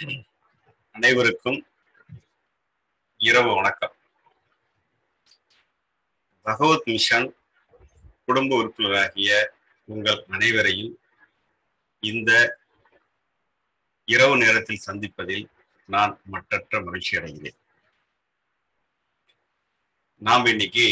அனைவருக்கும் இரவு வணக்கம் பகவத் மிஷன் குடும்ப உறுப்பினராகிய உங்கள் அனைவரையும் இந்த இரவு நேரத்தில் சந்திப்பதில் நான் மற்றற்ற மகிழ்ச்சி அடைகிறேன் நாம் இன்னைக்கு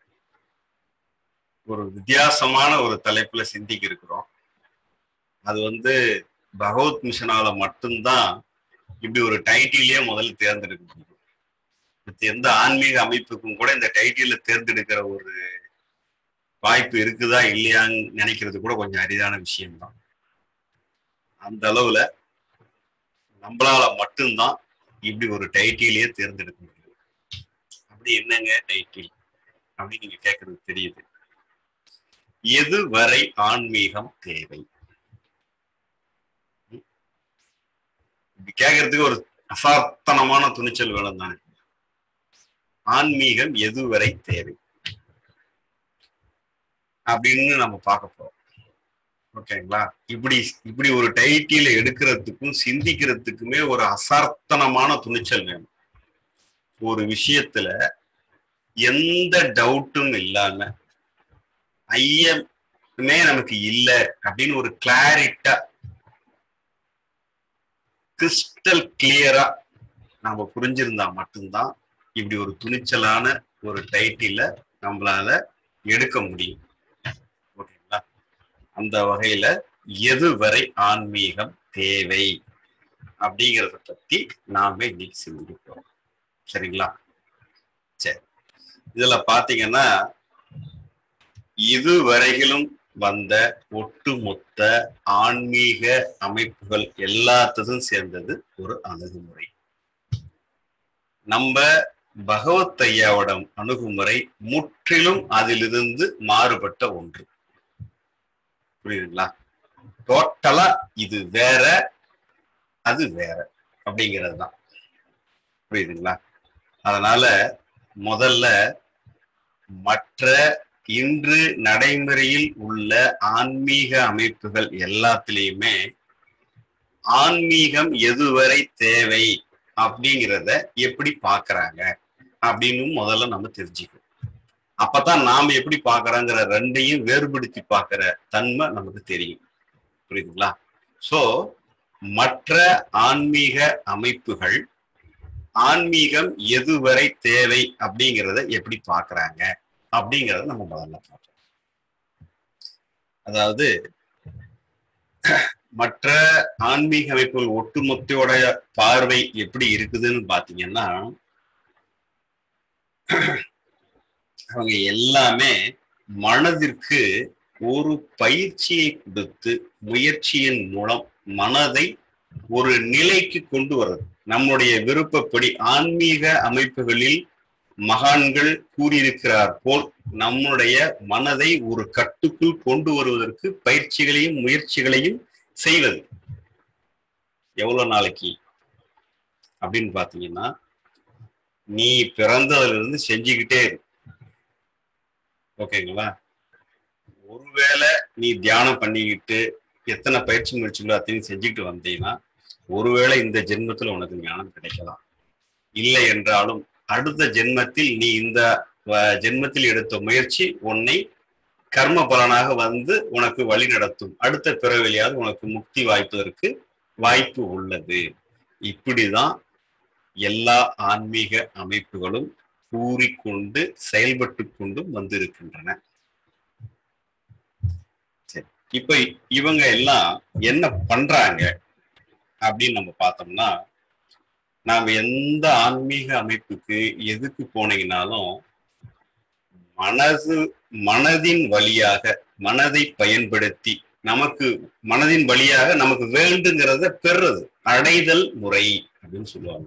ஒரு வித்தியாசமான ஒரு தலைப்புல சிந்திக்க இருக்கிறோம் அது வந்து பகவத் மிஷனால மட்டும்தான் இப்படி ஒரு டைட்டிலே முதல்ல தேர்ந்தெடுக்க முடியும் மத்த எந்த ஆன்மீக அமைப்புக்கும் கூட இந்த டைட்டில தேர்ந்தெடுக்கிற ஒரு வாய்ப்பு இருக்குதா இல்லையான்னு நினைக்கிறது கூட கொஞ்சம் அரிதான விஷயம்தான் அந்த அளவுல நம்மளால மட்டும்தான் இப்படி ஒரு டைட்டிலே தேர்ந்தெடுக்க முடியும் அப்படி என்னங்க டைட்டில் அப்படின்னு நீங்க கேட்கறது தெரியுது எது வரை ஆன்மீகம் தேவை இப்படி கேட்கறதுக்கு ஒரு அசார்த்தனமான துணிச்சல் வேணும் தானே ஆன்மீகம் எதுவரை தேவை அப்படின்னு நம்ம பார்க்க போறோம் ஓகேங்களா இப்படி இப்படி ஒரு டைட்டில எடுக்கிறதுக்கும் சிந்திக்கிறதுக்குமே ஒரு அசார்த்தனமான துணிச்சல் வேணும் ஒரு விஷயத்துல எந்த டவுட்டும் இல்லாம ஐயமே நமக்கு இல்லை அப்படின்னு ஒரு கிளாரிட்டா கிறிஸ்டல் கிளியரா நாம புரிஞ்சிருந்தா மட்டும்தான் இப்படி ஒரு துணிச்சலான ஒரு டைட்டில நம்மளால எடுக்க முடியும் ஓகேங்களா அந்த வகையில எது வரை ஆன்மீகம் தேவை அப்படிங்கிறத பத்தி நாம இன்னைக்கு சிந்திக்கிறோம் சரிங்களா சரி இதுல பாத்தீங்கன்னா இதுவரையிலும் வந்த ஒட்டுமொத்த ஆன்மீக அமைப்புகள் எல்லாத்ததும் சேர்ந்தது ஒரு அணுகுமுறை நம்ம பகவத் ஐயாவோட அணுகுமுறை முற்றிலும் அதிலிருந்து மாறுபட்ட ஒன்று புரியுதுங்களா டோட்டலா இது வேற அது வேற அப்படிங்கிறது தான் புரியுதுங்களா அதனால முதல்ல மற்ற இன்று நடைமுறையில் உள்ள ஆன்மீக அமைப்புகள் எல்லாத்திலையுமே ஆன்மீகம் எதுவரை தேவை அப்படிங்கிறத எப்படி பாக்குறாங்க அப்படின்னு முதல்ல நம்ம தெரிஞ்சுக்கணும் அப்பதான் நாம எப்படி பாக்குறோங்கிற ரெண்டையும் வேறுபடுத்தி பார்க்கிற தன்மை நமக்கு தெரியும் புரியுதுங்களா சோ மற்ற ஆன்மீக அமைப்புகள் ஆன்மீகம் எதுவரை தேவை அப்படிங்கிறத எப்படி பாக்குறாங்க அப்படிங்கிறத நம்ம முதல்ல பார்ப்போம் அதாவது மற்ற ஆன்மீக அமைப்புகள் ஒட்டுமொத்தையோட பார்வை எப்படி இருக்குதுன்னு பாத்தீங்கன்னா அவங்க எல்லாமே மனதிற்கு ஒரு பயிற்சியை கொடுத்து முயற்சியின் மூலம் மனதை ஒரு நிலைக்கு கொண்டு வர்றது நம்முடைய விருப்பப்படி ஆன்மீக அமைப்புகளில் மகான்கள் கூறியிருக்கிறார் போல் நம்முடைய மனதை ஒரு கட்டுக்குள் கொண்டு வருவதற்கு பயிற்சிகளையும் முயற்சிகளையும் செய்வது எவ்வளவு நாளைக்கு அப்படின்னு பாத்தீங்கன்னா நீ பிறந்ததுல இருந்து செஞ்சுக்கிட்டே இரு ஓகேங்களா ஒருவேளை நீ தியானம் பண்ணிக்கிட்டு எத்தனை பயிற்சி முயற்சிகளோ அத்தனையும் செஞ்சுக்கிட்டு வந்தீங்கன்னா ஒருவேளை இந்த ஜென்மத்துல உனக்கு ஞானம் கிடைக்கலாம் இல்லை என்றாலும் அடுத்த ஜென்மத்தில் நீ இந்த ஜென்மத்தில் எடுத்த முயற்சி உன்னை கர்ம பலனாக வந்து உனக்கு வழி நடத்தும் அடுத்த பிறவிலையாவது உனக்கு முக்தி வாய்ப்பதற்கு வாய்ப்பு உள்ளது இப்படிதான் எல்லா ஆன்மீக அமைப்புகளும் கூறிக்கொண்டு செயல்பட்டு கொண்டும் வந்திருக்கின்றன சரி இப்ப இவங்க எல்லாம் என்ன பண்றாங்க அப்படின்னு நம்ம பார்த்தோம்னா நாம எந்த ஆன்மீக அமைப்புக்கு எதுக்கு போனீங்கனாலும் மனது மனதின் வழியாக மனதை பயன்படுத்தி நமக்கு மனதின் வழியாக நமக்கு வேண்டுங்கிறத பெறுறது அடைதல் முறை அப்படின்னு சொல்லுவாங்க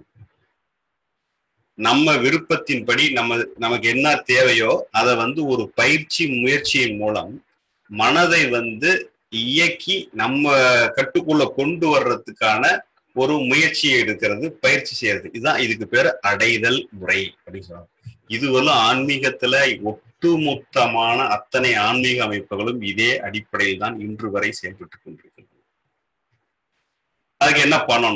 நம்ம விருப்பத்தின்படி நம்ம நமக்கு என்ன தேவையோ அதை வந்து ஒரு பயிற்சி முயற்சியின் மூலம் மனதை வந்து இயக்கி நம்ம கட்டுக்குள்ள கொண்டு வர்றதுக்கான ஒரு முயற்சியை எடுக்கிறது பயிற்சி செய்யறது இதுதான் இதுக்கு பேர் அடைதல் முறை அப்படின்னு சொல்லுவாங்க இதுவெல்லாம் ஆன்மீகத்துல ஒட்டுமொத்தமான அத்தனை ஆன்மீக அமைப்புகளும் இதே அடிப்படையில் தான் இன்று வரை செயல்பட்டு கொண்டிருக்கின்றன அதுக்கு என்ன பண்ணணும்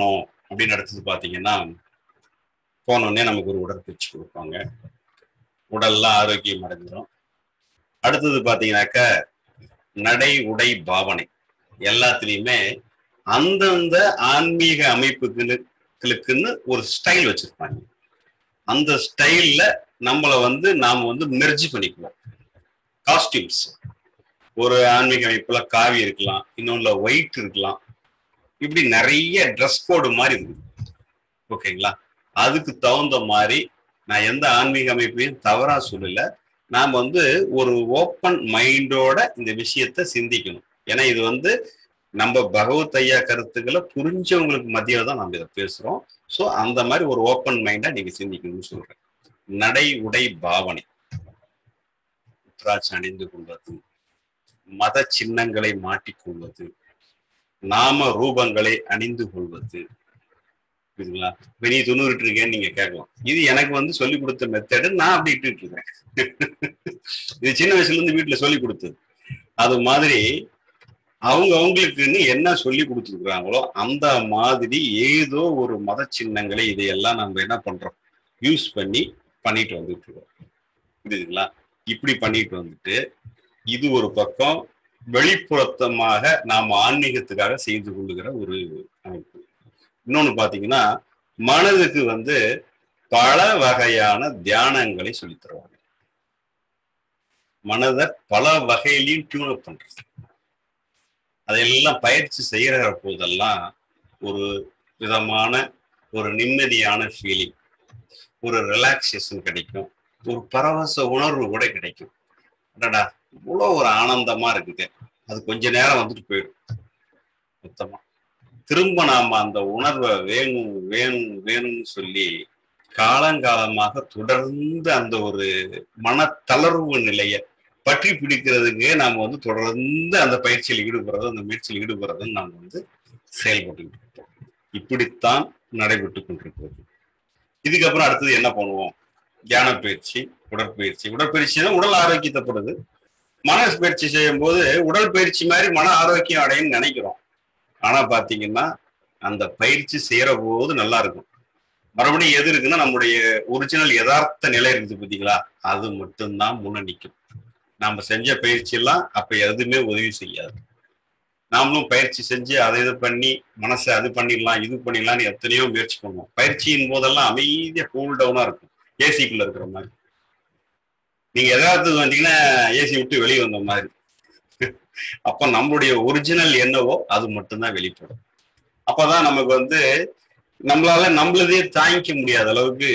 அப்படின்னு அடுத்தது பாத்தீங்கன்னா போனோடனே நமக்கு ஒரு உடற்பயிற்சி கொடுப்பாங்க உடல்லாம் ஆரோக்கியம் அடைஞ்சிடும் அடுத்தது பாத்தீங்கன்னாக்க நடை உடை பாவனை எல்லாத்துலயுமே அந்தந்த ஆன்மீக அமைப்புகளுக்குன்னு ஒரு ஸ்டைல் வச்சிருப்பாங்க அந்த ஸ்டைல்ல நம்மளை வந்து நாம வந்து மெர்ஜி பண்ணிக்குவோம் காஸ்டியூம்ஸ் ஒரு ஆன்மீக அமைப்புல காவி இருக்கலாம் இன்னொன்னுல ஒயிட் இருக்கலாம் இப்படி நிறைய ட்ரெஸ் கோடு மாதிரி இருக்குது ஓகேங்களா அதுக்கு தகுந்த மாதிரி நான் எந்த ஆன்மீக அமைப்பையும் தவறா சொல்லல நாம் வந்து ஒரு ஓப்பன் மைண்டோட இந்த விஷயத்த சிந்திக்கணும் ஏன்னா இது வந்து நம்ம பகவத் ஐயா கருத்துக்களை புரிஞ்சவங்களுக்கு மத்தியில தான் நம்ம இதை பேசுறோம் ஸோ அந்த மாதிரி ஒரு ஓப்பன் மைண்டா நீங்க சிந்திக்கணும்னு சொல்றேன் நடை உடை பாவனை உத்ராட்சி அணிந்து கொள்வது மத சின்னங்களை மாட்டிக்கொள்வது நாம ரூபங்களை அணிந்து கொள்வது புரியுதுங்களா இப்ப நீ துணுறுட்டு இருக்கேன்னு நீங்க கேட்கலாம் இது எனக்கு வந்து சொல்லி கொடுத்த மெத்தடு நான் அப்படி இட்டுட்டு இருக்கேன் இது சின்ன வயசுல இருந்து வீட்டுல சொல்லி கொடுத்தது அது மாதிரி அவங்க அவங்களுக்குன்னு என்ன சொல்லி கொடுத்துருக்குறாங்களோ அந்த மாதிரி ஏதோ ஒரு மத சின்னங்களை இதையெல்லாம் நம்ம என்ன பண்றோம் யூஸ் பண்ணி பண்ணிட்டு வந்துட்டு இருக்கோம் புரியுதுங்களா இப்படி பண்ணிட்டு வந்துட்டு இது ஒரு பக்கம் வெளிப்புறத்தமாக நாம் ஆன்மீகத்துக்காக செய்து கொள்ளுகிற ஒரு அமைப்பு இன்னொன்னு பாத்தீங்கன்னா மனதுக்கு வந்து பல வகையான தியானங்களை சொல்லித் தருவாங்க மனதை பல வகையிலையும் டியூன் அப் பண்றது அதையெல்லாம் பயிற்சி செய்யற போதெல்லாம் ஒரு விதமான ஒரு நிம்மதியான ஃபீலிங் ஒரு ரிலாக்ஸேஷன் கிடைக்கும் ஒரு பரவச உணர்வு கூட கிடைக்கும் அடடா இவ்வளோ ஒரு ஆனந்தமா இருக்குது அது கொஞ்ச நேரம் வந்துட்டு போயிடும் மொத்தமா திரும்ப நாம அந்த உணர்வை வேணும் வேணும் வேணும்னு சொல்லி காலங்காலமாக தொடர்ந்து அந்த ஒரு மனத்தளர்வு நிலைய பற்றி பிடிக்கிறதுக்கு நாம வந்து தொடர்ந்து அந்த பயிற்சியில் ஈடுபடுறது அந்த முயற்சியில் ஈடுபடுறதுன்னு நாம் வந்து செயல்பட்டு இருக்கோம் இப்படித்தான் நடைபெற்று கொண்டிருக்கிறது இதுக்கப்புறம் அடுத்தது என்ன பண்ணுவோம் தியான பயிற்சி உடற்பயிற்சி உடற்பயிற்சி உடல் ஆரோக்கியத்தைப்படுது மன பயிற்சி செய்யும் போது உடல் பயிற்சி மாதிரி மன ஆரோக்கியம் அடையும்னு நினைக்கிறோம் ஆனா பாத்தீங்கன்னா அந்த பயிற்சி செய்யற போது நல்லா இருக்கும் மறுபடியும் எது இருக்குன்னா நம்முடைய ஒரிஜினல் யதார்த்த நிலை இருக்குது பார்த்தீங்களா அது மட்டும்தான் முன்ன நிற்கும் நாம செஞ்ச பயிற்சி எல்லாம் அப்ப எதுவுமே உதவி செய்யாது நாமளும் பயிற்சி செஞ்சு அதை இது பண்ணி மனசை அது பண்ணிடலாம் இது பண்ணிடலாம்னு எத்தனையோ முயற்சி பண்ணுவோம் பயிற்சியின் போதெல்லாம் அமைதியா கூல் டவுனா இருக்கும் ஏசிக்குள்ள இருக்கிற மாதிரி நீங்க எதார்த்தத்துக்கு வந்தீங்கன்னா ஏசி விட்டு வெளியே வந்த மாதிரி அப்ப நம்மளுடைய ஒரிஜினல் என்னவோ அது மட்டும்தான் வெளிப்படும் அப்பதான் நமக்கு வந்து நம்மளால நம்மளதே தாங்கிக்க முடியாத அளவுக்கு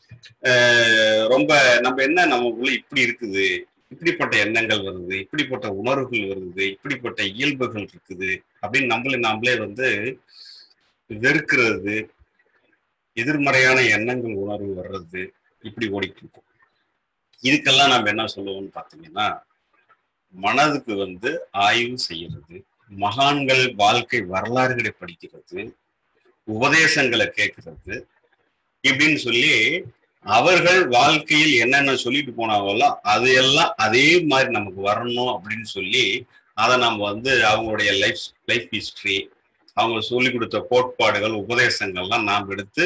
ரொம்ப நம்ம என்ன நமக்குள்ள இப்படி இருக்குது இப்படிப்பட்ட எண்ணங்கள் வருது இப்படிப்பட்ட உணர்வுகள் வருது இப்படிப்பட்ட இயல்புகள் இருக்குது அப்படின்னு நம்மளே நாமளே வந்து வெறுக்கிறது எதிர்மறையான எண்ணங்கள் உணர்வு வர்றது இப்படி ஓடிட்டு இருக்கும் இதுக்கெல்லாம் நம்ம என்ன சொல்லுவோம்னு பார்த்தீங்கன்னா மனதுக்கு வந்து ஆய்வு செய்யறது மகான்கள் வாழ்க்கை வரலாறுகளை படிக்கிறது உபதேசங்களை கேட்கறது இப்படின்னு சொல்லி அவர்கள் வாழ்க்கையில் என்னென்ன சொல்லிட்டு போனாங்களோ அது எல்லாம் அதே மாதிரி நமக்கு வரணும் அப்படின்னு சொல்லி அதை நம்ம வந்து அவங்களுடைய லைஃப் லைஃப் ஹிஸ்ட்ரி அவங்க சொல்லி கொடுத்த கோட்பாடுகள் உபதேசங்கள்லாம் நாம் எடுத்து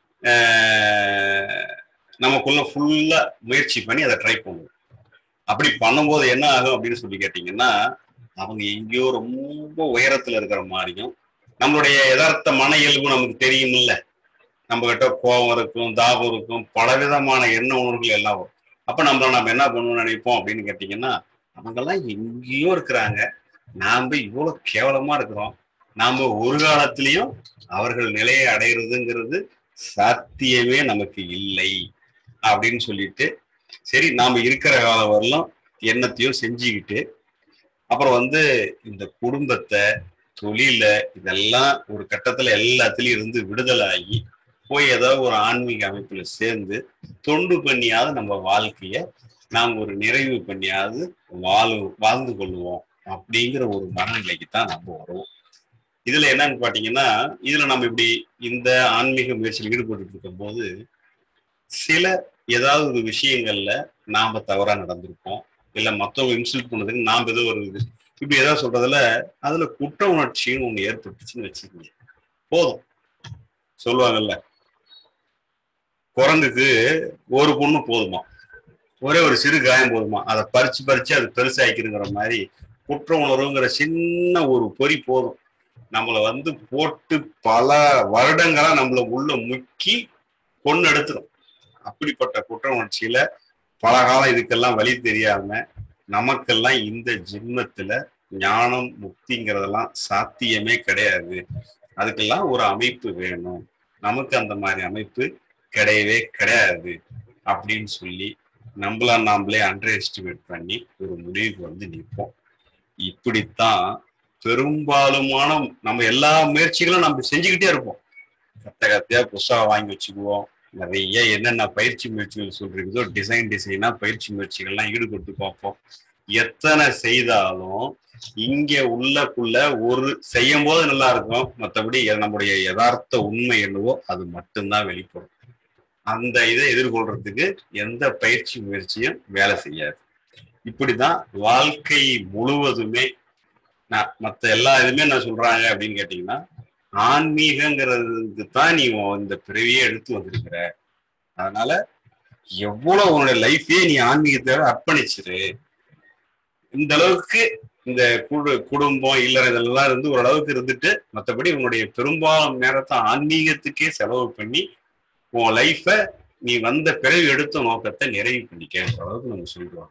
நமக்குள்ள ஃபுல்லா முயற்சி பண்ணி அதை ட்ரை பண்ணுவோம் அப்படி பண்ணும்போது என்ன ஆகும் அப்படின்னு சொல்லி கேட்டீங்கன்னா அவங்க எங்கேயோ ரொம்ப உயரத்துல இருக்கிற மாதிரியும் நம்மளுடைய யதார்த்த மன இயல்பு நமக்கு தெரியுமில்ல நம்ம கிட்ட கோபம் இருக்கும் தாபம் இருக்கும் பலவிதமான எண்ண உணர்வுகள் எல்லாம் வரும் அப்ப நம்மள நம்ம என்ன பண்ணணும்னு நினைப்போம் அப்படின்னு கேட்டீங்கன்னா அவங்கெல்லாம் எங்கேயோ இருக்கிறாங்க நாம இவ்வளவு கேவலமா இருக்கிறோம் நாம ஒரு காலத்திலையும் அவர்கள் நிலையை அடைகிறதுங்கிறது சாத்தியமே நமக்கு இல்லை அப்படின்னு சொல்லிட்டு சரி நாம இருக்கிற காலம் வரலாம் எண்ணத்தையும் செஞ்சுக்கிட்டு அப்புறம் வந்து இந்த குடும்பத்தை தொழில இதெல்லாம் ஒரு கட்டத்துல எல்லாத்துலயும் இருந்து விடுதலை ஆகி போய் ஏதாவது ஒரு ஆன்மீக அமைப்புல சேர்ந்து தொண்டு பண்ணியாவது நம்ம வாழ்க்கைய நாம் ஒரு நிறைவு பண்ணியாவது வாழு வாழ்ந்து கொள்வோம் அப்படிங்கிற ஒரு மனநிலைக்கு தான் நம்ம வருவோம் இதுல என்னன்னு பாத்தீங்கன்னா இதுல நம்ம இப்படி இந்த ஆன்மீக முயற்சியில் ஈடுபட்டு இருக்கும் போது சில ஏதாவது ஒரு விஷயங்கள்ல நாம தவறா நடந்திருப்போம் இல்ல மத்தவங்க இன்சல்ட் பண்ணதுக்கு நாம ஏதோ ஒரு இது இப்படி ஏதாவது சொல்றதுல அதுல குற்ற உணர்ச்சின்னு ஒண்ணு ஏற்பட்டுச்சுன்னு வச்சுக்கோங்க போதும் சொல்லுவாங்கல்ல குரங்குக்கு ஒரு பொண்ணு போதுமா ஒரே ஒரு சிறு காயம் போதுமா அதை பறிச்சு பறிச்சு அது பெருசாக்கிருங்கிற மாதிரி குற்ற உணர்வுங்கிற சின்ன ஒரு பொறி போதும் நம்மளை வந்து போட்டு பல வருடங்களா நம்மள உள்ள முக்கி கொண்டு எடுத்துரும் அப்படிப்பட்ட குற்ற உணர்ச்சியில பல காலம் இதுக்கெல்லாம் வழி தெரியாம நமக்கெல்லாம் இந்த ஜென்மத்துல ஞானம் முக்திங்கிறதெல்லாம் சாத்தியமே கிடையாது அதுக்கெல்லாம் ஒரு அமைப்பு வேணும் நமக்கு அந்த மாதிரி அமைப்பு கிடையவே கிடையாது அப்படின்னு சொல்லி நம்மள நாமளே அண்டர் எஸ்டிமேட் பண்ணி ஒரு முடிவுக்கு வந்து நிற்போம் இப்படித்தான் பெரும்பாலுமான நம்ம எல்லா முயற்சிகளும் நம்ம செஞ்சுக்கிட்டே இருப்போம் கத்த கத்தையா புஸ்தகம் வாங்கி வச்சுக்குவோம் நிறைய என்னென்ன பயிற்சி முயற்சிகள் சொல்றீங்களோ டிசைன் டிசைனா பயிற்சி முயற்சிகள்லாம் ஈடுபட்டு பார்ப்போம் எத்தனை செய்தாலும் இங்க உள்ளக்குள்ள ஒரு செய்யும் போது நல்லா இருக்கும் மற்றபடி நம்முடைய யதார்த்த உண்மை என்னவோ அது மட்டும்தான் வெளிப்படும் அந்த இதை எதிர்கொள்றதுக்கு எந்த பயிற்சி முயற்சியும் வேலை செய்யாது இப்படிதான் வாழ்க்கை முழுவதுமே நான் மற்ற எல்லா இதுமே என்ன சொல்றாங்க அப்படின்னு கேட்டீங்கன்னா ஆன்மீகங்கிறதுக்கு தான் நீ இந்த பிறவியே எடுத்து வந்திருக்கிற அதனால எவ்வளவு உன்னுடைய லைஃபே நீ ஆன்மீகத்தை அர்ப்பணிச்சிரு இந்த அளவுக்கு இந்த குடு குடும்பம் இல்லற இதெல்லாம் இருந்து ஓரளவுக்கு இருந்துட்டு மற்றபடி உன்னுடைய பெரும்பாலும் நேரத்தை ஆன்மீகத்துக்கே செலவு பண்ணி உன் லைஃப நீ வந்த பிறகு எடுத்த நோக்கத்தை நிறைவு பண்ணிக்க அளவுக்கு நம்ம சொல்லிடுவாங்க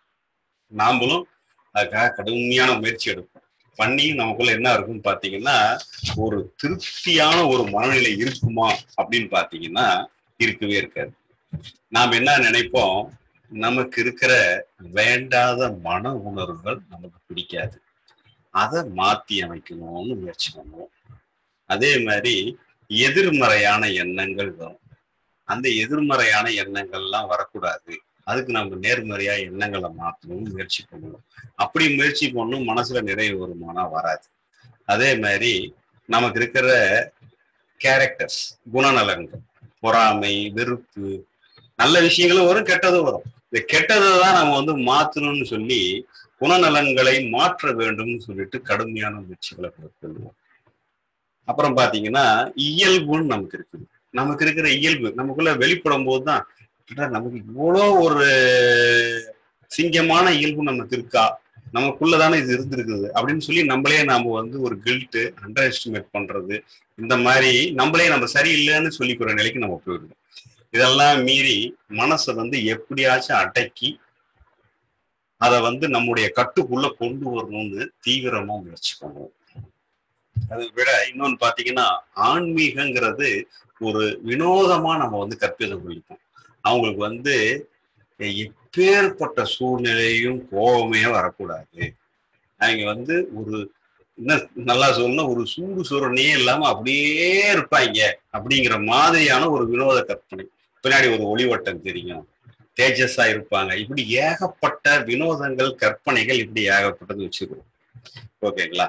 நாமளும் அதுக்காக கடுமையான முயற்சி எடுப்போம் பண்ணி நமக்குள்ள என்ன இருக்குன்னு பாத்தீங்கன்னா ஒரு திருப்தியான ஒரு மனநிலை இருக்குமா அப்படின்னு பாத்தீங்கன்னா இருக்கவே இருக்காது நாம் என்ன நினைப்போம் நமக்கு இருக்கிற வேண்டாத மன உணர்வுகள் நமக்கு பிடிக்காது அதை மாத்தி அமைக்கணும்னு முயற்சி பண்ணுவோம் அதே மாதிரி எதிர்மறையான எண்ணங்கள் வரும் அந்த எதிர்மறையான எண்ணங்கள்லாம் வரக்கூடாது அதுக்கு நம்ம நேர்மறையா எண்ணங்களை மாற்றணும்னு முயற்சி பண்ணுவோம் அப்படி முயற்சி பண்ணும் மனசுல நிறைவு வருமானா வராது அதே மாதிரி நமக்கு இருக்கிற கேரக்டர்ஸ் குணநலன்கள் பொறாமை வெறுப்பு நல்ல விஷயங்களும் வரும் கெட்டதும் வரும் இந்த கெட்டதை தான் நம்ம வந்து மாற்றணும்னு சொல்லி குணநலன்களை மாற்ற வேண்டும்னு சொல்லிட்டு கடுமையான முயற்சிகளை மேற்கொள்வோம் அப்புறம் பாத்தீங்கன்னா இயல்புன்னு நமக்கு இருக்குது நமக்கு இருக்கிற இயல்பு நமக்குள்ள வெளிப்படும் போது தான் நமக்கு இவ்வளோ ஒரு சிங்கமான இயல்பு நமக்கு இருக்கா நமக்குள்ளதானே இது இருந்திருக்குது அப்படின்னு சொல்லி நம்மளே நாம வந்து ஒரு கில்ட்டு அண்டர் எஸ்டிமேட் பண்றது இந்த மாதிரி நம்மளே நம்ம சரியில்லைன்னு சொல்லிக்கிற நிலைக்கு நம்ம போயிடுவோம் இதெல்லாம் மீறி மனசை வந்து எப்படியாச்சும் அடக்கி அதை வந்து நம்முடைய கட்டுக்குள்ள கொண்டு வரணும்னு தீவிரமா முயற்சி பண்ணுவோம் அதை விட இன்னொன்னு பாத்தீங்கன்னா ஆன்மீகங்கிறது ஒரு வினோதமா நம்ம வந்து கற்பிதம் கொள்ளிப்போம் அவங்களுக்கு வந்து எப்பேற்பட்ட சூழ்நிலையும் கோபமே வரக்கூடாது அவங்க வந்து ஒரு என்ன நல்லா சொல்லணும் ஒரு சூடு சுரணையே இல்லாம அப்படியே இருப்பாங்க அப்படிங்கிற மாதிரியான ஒரு வினோத கற்பனை பின்னாடி ஒரு ஒளிவட்டம் தெரியும் தேஜஸா இருப்பாங்க இப்படி ஏகப்பட்ட வினோதங்கள் கற்பனைகள் இப்படி ஏகப்பட்டது வச்சிருக்கோம் ஓகேங்களா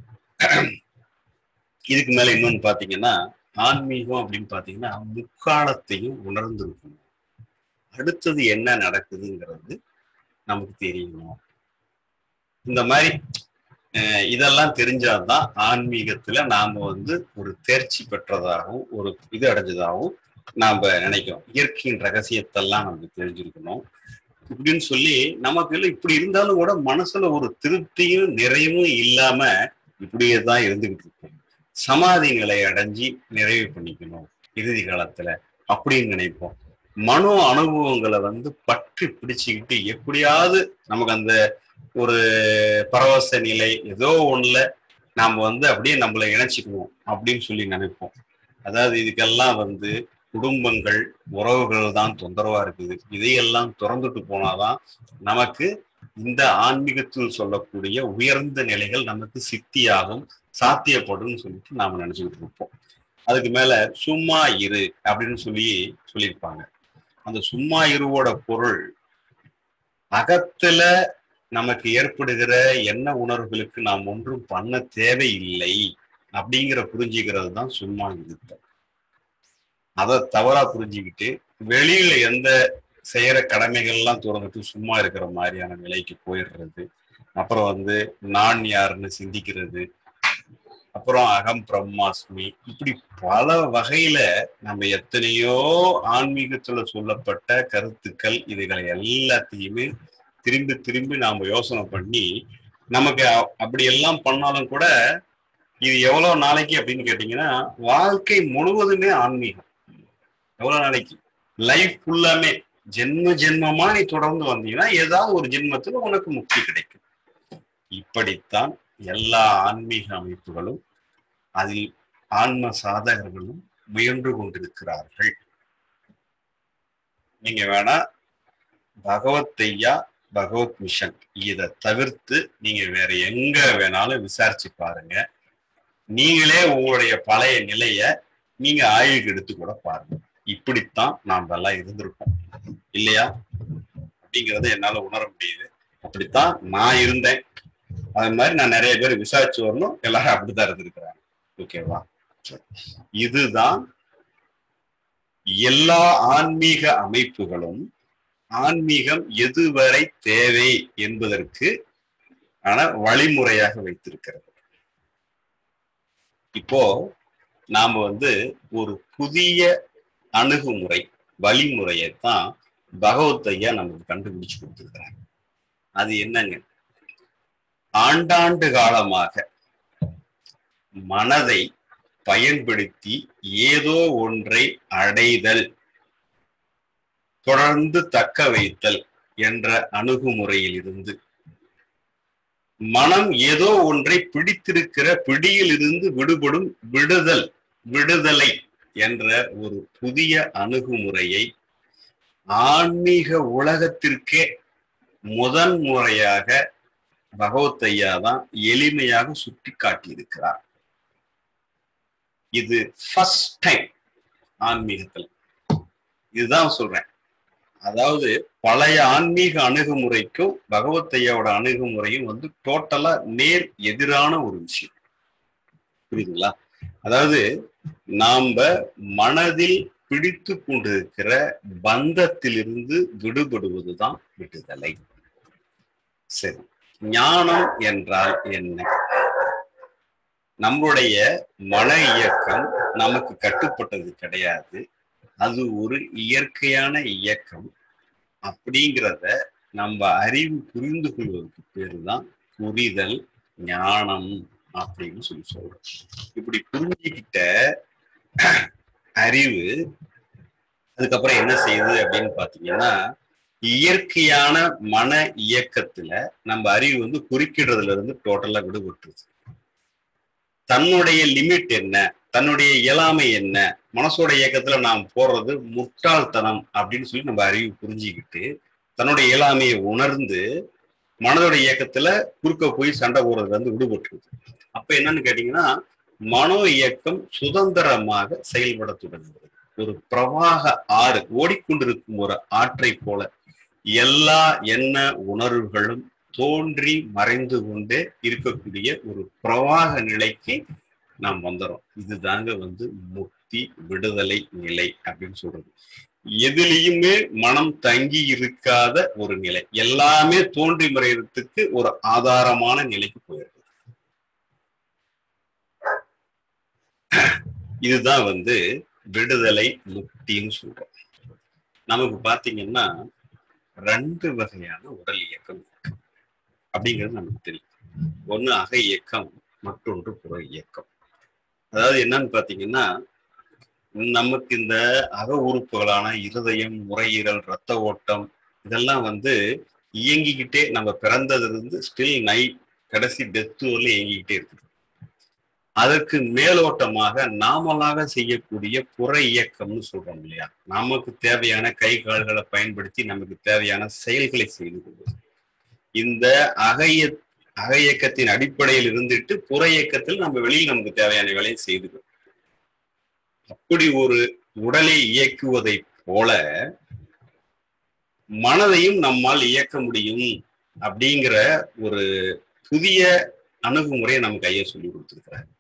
இதுக்கு மேல இன்னொன்னு பாத்தீங்கன்னா ஆன்மீகம் அப்படின்னு பாத்தீங்கன்னா முக்காலத்தையும் உணர்ந்திருக்கணும் அடுத்தது என்ன நடக்குதுங்கிறது நமக்கு தெரியணும் இந்த மாதிரி இதெல்லாம் தெரிஞ்சாதான் ஆன்மீகத்துல நாம வந்து ஒரு தேர்ச்சி பெற்றதாகவும் ஒரு இது அடைஞ்சதாகவும் நாம நினைக்கிறோம் இயற்கையின் ரகசியத்தெல்லாம் நமக்கு தெரிஞ்சிருக்கணும் இப்படின்னு சொல்லி நமக்கு இப்படி இருந்தாலும் கூட மனசுல ஒரு திருப்தியும் நிறைவும் இல்லாம இப்படியே தான் இருந்துகிட்டு இருக்கும் சமாதி நிலை அடைஞ்சி நிறைவு பண்ணிக்கணும் இறுதி காலத்துல அப்படின்னு நினைப்போம் மனோ அனுபவங்களை வந்து பற்றி பிடிச்சுக்கிட்டு எப்படியாவது நமக்கு அந்த ஒரு பரவச நிலை ஏதோ ஒண்ணுல நாம வந்து அப்படியே நம்மளை இணைச்சிக்கணும் அப்படின்னு சொல்லி நினைப்போம் அதாவது இதுக்கெல்லாம் வந்து குடும்பங்கள் உறவுகள் தான் தொந்தரவா இருக்குது இதையெல்லாம் திறந்துட்டு போனாதான் நமக்கு இந்த ஆன்மீகத்தில் சொல்லக்கூடிய உயர்ந்த நிலைகள் நமக்கு சித்தியாகும் சாத்தியப்படும் சொல்லிட்டு நாம நினைச்சுக்கிட்டு இருப்போம் அதுக்கு மேல சும்மா இரு அப்படின்னு சொல்லி சொல்லியிருப்பாங்க அந்த சும்மா இருவோட பொருள் அகத்துல நமக்கு ஏற்படுகிற என்ன உணர்வுகளுக்கு நாம் ஒன்றும் பண்ண தேவையில்லை அப்படிங்கிற புரிஞ்சுக்கிறது தான் சும்மா இருத்தல் அதை தவறா புரிஞ்சுக்கிட்டு வெளியில எந்த செய்யற கடமைகள்லாம் திறந்துட்டு சும்மா இருக்கிற மாதிரியான நிலைக்கு போயிடுறது அப்புறம் வந்து நான் யாருன்னு சிந்திக்கிறது அப்புறம் அகம் பிரம்மாஸ்மி இப்படி பல வகையில நம்ம எத்தனையோ ஆன்மீகத்துல சொல்லப்பட்ட கருத்துக்கள் இதுகளை எல்லாத்தையுமே திரும்பி திரும்பி நாம யோசனை பண்ணி நமக்கு அ- அப்படி எல்லாம் பண்ணாலும் கூட இது எவ்வளவு நாளைக்கு அப்படின்னு கேட்டீங்கன்னா வாழ்க்கை முழுவதுமே ஆன்மீகம் எவ்வளவு நாளைக்கு லைஃப் ஃபுல்லாமே ஜென்ம ஜென்மமா நீ தொடர்ந்து வந்தீங்கன்னா ஏதாவது ஒரு ஜென்மத்துல உனக்கு முக்தி கிடைக்கும் இப்படித்தான் எல்லா ஆன்மீக அமைப்புகளும் அதில் ஆன்ம சாதகர்களும் முயன்று கொண்டிருக்கிறார்கள் நீங்க வேணா பகவத் ஐயா பகவத் மிஷன் இதை தவிர்த்து நீங்க வேற எங்க வேணாலும் விசாரிச்சு பாருங்க நீங்களே உங்களுடைய பழைய நிலைய நீங்க ஆய்வுக்கு எடுத்து கூட பாருங்க இப்படித்தான் நாம் எல்லாம் இருந்திருக்கோம் இல்லையா அப்படிங்கறத என்னால உணர முடியுது அப்படித்தான் நான் இருந்தேன் அது மாதிரி நான் நிறைய பேர் விசாரிச்சு வரணும் எல்லாரும் அப்படித்தான் இருந்திருக்கிறாங்க ஓகேவா சரி. இதுதான் எல்லா ஆன்மீக அமைப்புகளும் ஆன்மீகம் எதுவரை தேவை என்பதற்கு ஆன வழிமுறையாக வைத்திருக்கிறது இப்போ நாம வந்து ஒரு புதிய அணுகுமுறை வழிமுறையை தான் பகவத் ஐயா நமக்கு கண்டுபிடிச்சு கொடுத்திருக்கிறாங்க அது என்னங்க ஆண்டாண்டு காலமாக மனதை பயன்படுத்தி ஏதோ ஒன்றை அடைதல் தொடர்ந்து தக்க வைத்தல் என்ற அணுகுமுறையில் இருந்து மனம் ஏதோ ஒன்றை பிடித்திருக்கிற பிடியில் இருந்து விடுபடும் விடுதல் விடுதலை என்ற ஒரு புதிய அணுகுமுறையை ஆன்மீக உலகத்திற்கே முதன் முறையாக பகவத் ஐயா தான் எளிமையாக சுட்டி காட்டியிருக்கிறார் இது ஃபர்ஸ்ட் டைம் ஆன்மீகத்தில் இதுதான் சொல்றேன் அதாவது பழைய ஆன்மீக அணுகுமுறைக்கும் பகவத் ஐயாவோட அணுகுமுறையும் வந்து டோட்டலா நேர் எதிரான ஒரு விஷயம் புரியுதுங்களா அதாவது நாம மனதில் பிடித்து கொண்டிருக்கிற பந்தத்திலிருந்து விடுபடுவதுதான் விடுதலை சரி ஞானம் என்றால் என்ன நம்முடைய மன இயக்கம் நமக்கு கட்டுப்பட்டது கிடையாது அது ஒரு இயற்கையான இயக்கம் அப்படிங்கிறத நம்ம அறிவு புரிந்து கொள்வதற்கு பேரு தான் புரிதல் ஞானம் அப்படின்னு சொல்லி சொல்றோம் இப்படி புரிஞ்சுக்கிட்ட அறிவு அதுக்கப்புறம் என்ன செய்யுது அப்படின்னு பாத்தீங்கன்னா இயற்கையான மன இயக்கத்துல நம்ம அறிவு வந்து குறுக்கிடுறதுல இருந்து டோட்டலா விடுபட்டுருது தன்னுடைய லிமிட் என்ன தன்னுடைய இயலாமை என்ன மனசோட இயக்கத்துல நாம் போடுறது முட்டாள்தனம் அப்படின்னு சொல்லி நம்ம அறிவு புரிஞ்சுக்கிட்டு தன்னுடைய இயலாமையை உணர்ந்து மனதோட இயக்கத்துல குறுக்க போய் சண்டை போடுறதுல இருந்து விடுபட்டுருது அப்ப என்னன்னு கேட்டீங்கன்னா மனோ இயக்கம் சுதந்திரமாக செயல்பட தொடங்குகிறது ஒரு பிரவாக ஆறு ஓடிக்கொண்டிருக்கும் ஒரு ஆற்றை போல எல்லா எண்ண உணர்வுகளும் தோன்றி மறைந்து கொண்டே இருக்கக்கூடிய ஒரு பிரவாக நிலைக்கு நாம் வந்துடும் இதுதாங்க வந்து முக்தி விடுதலை நிலை அப்படின்னு சொல்றது எதுலேயுமே மனம் தங்கி இருக்காத ஒரு நிலை எல்லாமே தோன்றி மறைகிறதுக்கு ஒரு ஆதாரமான நிலைக்கு போயிருக்கு இதுதான் வந்து விடுதலை முக்தின்னு சொல்றோம் நமக்கு பாத்தீங்கன்னா ரெண்டு வகையான உடல் இயக்கம் இருக்கு அப்படிங்கிறது நமக்கு தெரியும் ஒண்ணு அக இயக்கம் மற்றொன்று புற இயக்கம் அதாவது என்னன்னு பாத்தீங்கன்னா நமக்கு இந்த அக உறுப்புகளான இருதயம் நுரையீரல் ரத்த ஓட்டம் இதெல்லாம் வந்து இயங்கிக்கிட்டே நம்ம பிறந்ததுல இருந்து ஸ்டில் நைட் கடைசி டெத்து வரல இயங்கிக்கிட்டே இருக்குது அதற்கு மேலோட்டமாக நாமளாக செய்யக்கூடிய புற இயக்கம்னு சொல்றோம் இல்லையா நமக்கு தேவையான கை கால்களை பயன்படுத்தி நமக்கு தேவையான செயல்களை செய்து கொள்வது இந்த அகைய அக இயக்கத்தின் அடிப்படையில் இருந்துட்டு புற இயக்கத்தில் நம்ம வெளியில் நமக்கு தேவையான வேலையை செய்து அப்படி ஒரு உடலை இயக்குவதை போல மனதையும் நம்மால் இயக்க முடியும் அப்படிங்கிற ஒரு புதிய அணுகுமுறையை நமக்கு ஐயா சொல்லி கொடுத்துருக்கிறார்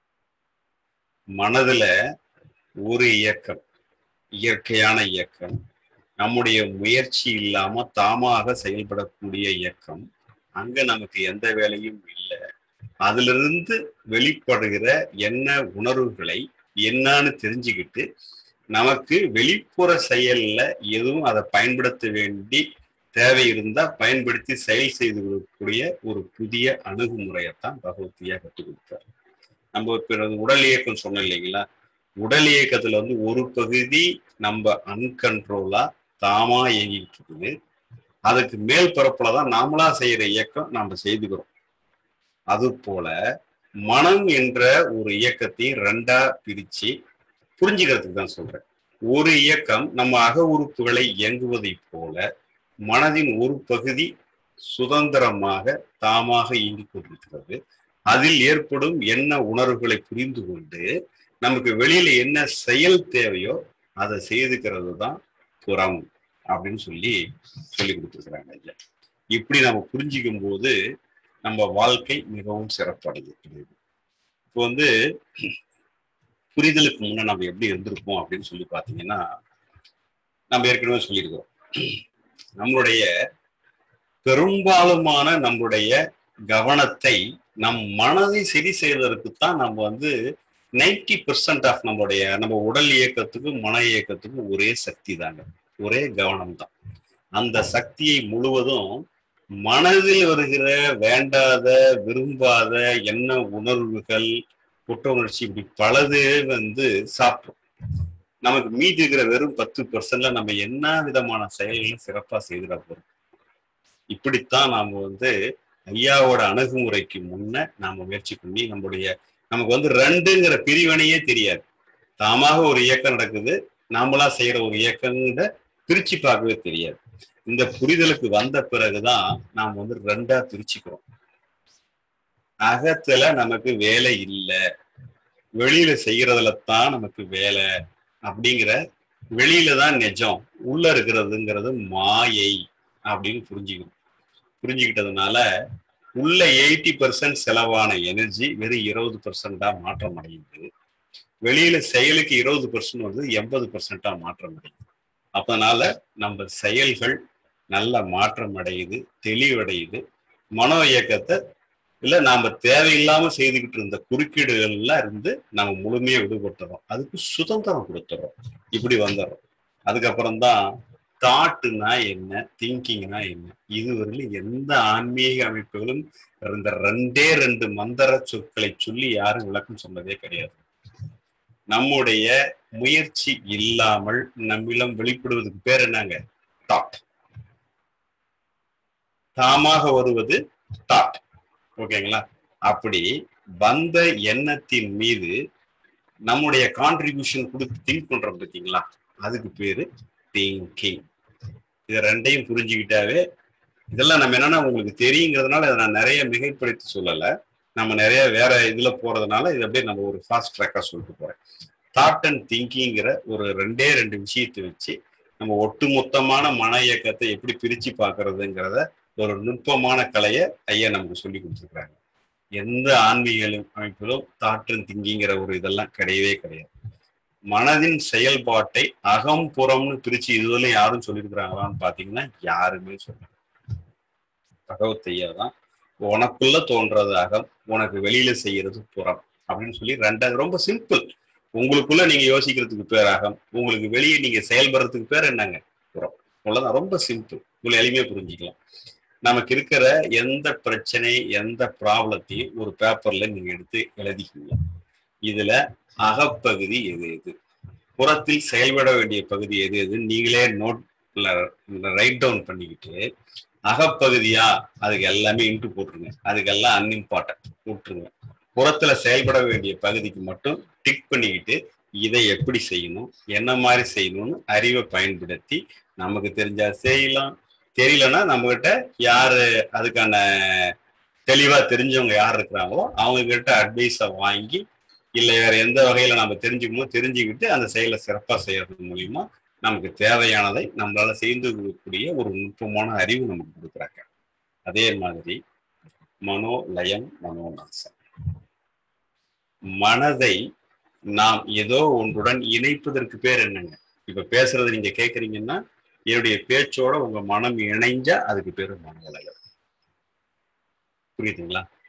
மனதுல ஒரு இயக்கம் இயற்கையான இயக்கம் நம்முடைய முயற்சி இல்லாம தாமாக செயல்படக்கூடிய இயக்கம் அங்க நமக்கு எந்த வேலையும் இல்லை அதிலிருந்து வெளிப்படுகிற என்ன உணர்வுகளை என்னன்னு தெரிஞ்சுக்கிட்டு நமக்கு வெளிப்புற செயல்ல எதுவும் அதை பயன்படுத்த வேண்டி தேவை இருந்தா பயன்படுத்தி செயல் செய்து கொடுக்கக்கூடிய ஒரு புதிய அணுகுமுறையைத்தான் பகவத்கீதையா கற்றுக் கொடுத்தார் நம்ம இப்ப உடல் இயக்கம் சொன்னோம் இல்லைங்களா உடல் இயக்கத்துல வந்து ஒரு பகுதி நம்ம அன்கண்ட்ரோலா தாமா இயங்கிட்டு இருக்குது அதுக்கு மேல் பரப்புல தான் நாமளா செய்யற இயக்கம் நாம செய்துக்கிறோம் அது போல மனம் என்ற ஒரு இயக்கத்தையும் ரெண்டா பிரிச்சு புரிஞ்சுக்கிறதுக்கு தான் சொல்றேன் ஒரு இயக்கம் நம்ம அக உறுப்புகளை இயங்குவதை போல மனதின் ஒரு பகுதி சுதந்திரமாக தாமாக இயங்கிக் கொண்டிருக்கிறது அதில் ஏற்படும் என்ன உணர்வுகளை புரிந்து கொண்டு நமக்கு வெளியில என்ன செயல் தேவையோ அதை செய்துக்கிறது தான் புறம் அப்படின்னு சொல்லி சொல்லி கொடுத்துருக்குறாங்க ஐயா இப்படி நம்ம புரிஞ்சிக்கும் போது நம்ம வாழ்க்கை மிகவும் சிறப்படைகிறது இப்போ வந்து புரிதலுக்கு முன்ன நம்ம எப்படி இருந்திருப்போம் அப்படின்னு சொல்லி பார்த்தீங்கன்னா நம்ம ஏற்கனவே சொல்லியிருக்கோம் நம்மளுடைய பெரும்பாலுமான நம்மளுடைய கவனத்தை நம் மனதை சரி செய்வதற்கு தான் நம்ம வந்து நைன்டி பெர்சன்ட் ஆஃப் நம்மளுடைய நம்ம உடல் இயக்கத்துக்கும் மன இயக்கத்துக்கும் ஒரே சக்தி தாங்க ஒரே கவனம் தான் அந்த சக்தியை முழுவதும் மனதில் வருகிற வேண்டாத விரும்பாத என்ன உணர்வுகள் குற்ற உணர்ச்சி இப்படி பலது வந்து சாப்பிடும் நமக்கு மீதி இருக்கிற வெறும் பத்து பர்சன்ட்ல நம்ம என்ன விதமான செயல்களை சிறப்பா செய்திட போறோம் இப்படித்தான் நாம வந்து ஐயாவோட அணுகுமுறைக்கு முன்ன நாம முயற்சி பண்ணி நம்மளுடைய நமக்கு வந்து ரெண்டுங்கிற பிரிவினையே தெரியாது தாமாக ஒரு இயக்கம் நடக்குது நாமளா செய்யற ஒரு இயக்கங்கிற பிரிச்சு பார்க்கவே தெரியாது இந்த புரிதலுக்கு வந்த பிறகுதான் நாம் வந்து ரெண்டா பிரிச்சுக்கிறோம் அகத்துல நமக்கு வேலை இல்லை வெளியில செய்யறதுல தான் நமக்கு வேலை அப்படிங்கிற வெளியில தான் நிஜம் உள்ள இருக்கிறதுங்கிறது மாயை அப்படின்னு புரிஞ்சுக்கணும் புரிஞ்சுக்கிட்டதுனால உள்ள எயிட்டி பர்சன்ட் செலவான எனர்ஜி வெறும் இருபது பர்சன்டா மாற்றம் அடையுது வெளியில செயலுக்கு இருபது பர்சன்ட் வந்து எண்பது பர்சன்டா மாற்றம் அடையுது அதனால நம்ம செயல்கள் நல்ல மாற்றம் அடையுது தெளிவடையுது மனோ இயக்கத்தை இல்ல நாம தேவையில்லாம செய்துக்கிட்டு இருந்த குறுக்கீடுகள்லாம் இருந்து நம்ம முழுமையா விடுபட்டுறோம் அதுக்கு சுதந்திரம் கொடுத்துறோம் இப்படி வந்துடுறோம் அதுக்கப்புறம் தான் தாட்டுனா என்ன திங்கிங்னா என்ன இதுவரையிலும் எந்த ஆன்மீக அமைப்புகளும் இந்த ரெண்டே ரெண்டு மந்திர சொற்களை சொல்லி யாரும் விளக்கம் சொன்னதே கிடையாது நம்முடைய முயற்சி இல்லாமல் நம்மிடம் வெளிப்படுவதற்கு பேர் என்னங்க தாட் தாமாக வருவது தாட் ஓகேங்களா அப்படி வந்த எண்ணத்தின் மீது நம்முடைய கான்ட்ரிபியூஷன் கொடுத்து திங்க் பண்றோம் பார்த்தீங்களா அதுக்கு பேரு திங்கிங் இது ரெண்டையும் புரிஞ்சுக்கிட்டாவே இதெல்லாம் நம்ம என்னன்னா உங்களுக்கு தெரியுங்கிறதுனால இதை நான் நிறைய மிகைப்படுத்தி சொல்லலை நம்ம நிறைய வேற இதுல போறதுனால இது அப்படியே நம்ம ஒரு ஃபாஸ்ட் ட்ராக்கா சொல்லிட்டு போறேன் தாட் அண்ட் திங்கிங்கிற ஒரு ரெண்டே ரெண்டு விஷயத்தை வச்சு நம்ம ஒட்டுமொத்தமான மன இயக்கத்தை எப்படி பிரிச்சு பார்க்கறதுங்கிறத ஒரு நுட்பமான கலையை ஐயா நமக்கு சொல்லி கொடுத்துருக்குறாங்க எந்த ஆன்மீக அமைப்பிலும் தாட் அண்ட் திங்கிங்கிற ஒரு இதெல்லாம் கிடையவே கிடையாது மனதின் செயல்பாட்டை அகம் புறம்னு பிரிச்சு இதுவரையும் யாரும் சொல்லியிருக்கிறாங்களான்னு பாத்தீங்கன்னா யாருமே சொல்ல பகவத் ஐயா தான் உனக்குள்ள தோன்றது அகம் உனக்கு வெளியில செய்யறது புறம் அப்படின்னு சொல்லி ரெண்டாவது ரொம்ப சிம்பிள் உங்களுக்குள்ள நீங்க யோசிக்கிறதுக்கு பேர் அகம் உங்களுக்கு வெளியே நீங்க செயல்படுறதுக்கு பேர் என்னங்க புறம் அவ்வளவுதான் ரொம்ப சிம்பிள் உங்களுக்கு எளிமையா புரிஞ்சுக்கலாம் நமக்கு இருக்கிற எந்த பிரச்சனை எந்த ப்ராப்ளத்தையும் ஒரு பேப்பர்ல நீங்க எடுத்து எழுதிக்கலாம் இதுல அகப்பகுதி எது எது புறத்தில் செயல்பட வேண்டிய பகுதி எது எது நீங்களே நோட்ல ரைட் டவுன் பண்ணிக்கிட்டு அகப்பகுதியா அதுக்கு எல்லாமே இன்ட்டு போட்டுருங்க அதுக்கெல்லாம் அன்இம்பார்ட்டன்ட் விட்டுருங்க புறத்துல செயல்பட வேண்டிய பகுதிக்கு மட்டும் டிக் பண்ணிக்கிட்டு இதை எப்படி செய்யணும் என்ன மாதிரி செய்யணும்னு அறிவை பயன்படுத்தி நமக்கு தெரிஞ்சா செய்யலாம் தெரியலன்னா நம்ம கிட்ட யாரு அதுக்கான தெளிவா தெரிஞ்சவங்க யார் இருக்கிறாங்களோ அவங்க கிட்ட அட்வைஸை வாங்கி இல்லை வேற எந்த வகையில நம்ம தெரிஞ்சுக்கணுமோ தெரிஞ்சுக்கிட்டு அந்த செயலை சிறப்பா செய்யறது மூலியமா நமக்கு தேவையானதை நம்மளால செய்து கொடுக்கக்கூடிய ஒரு நுட்பமான அறிவு நமக்கு கொடுக்குறாங்க அதே மாதிரி மனோ லயம் மனோநாசம் மனதை நாம் ஏதோ ஒன்றுடன் இணைப்பதற்கு பேர் என்னங்க இப்ப பேசுறது நீங்க கேக்குறீங்கன்னா என்னுடைய பேச்சோட உங்க மனம் இணைஞ்சா அதுக்கு பேரு மனோலயம் புரியுதுங்களா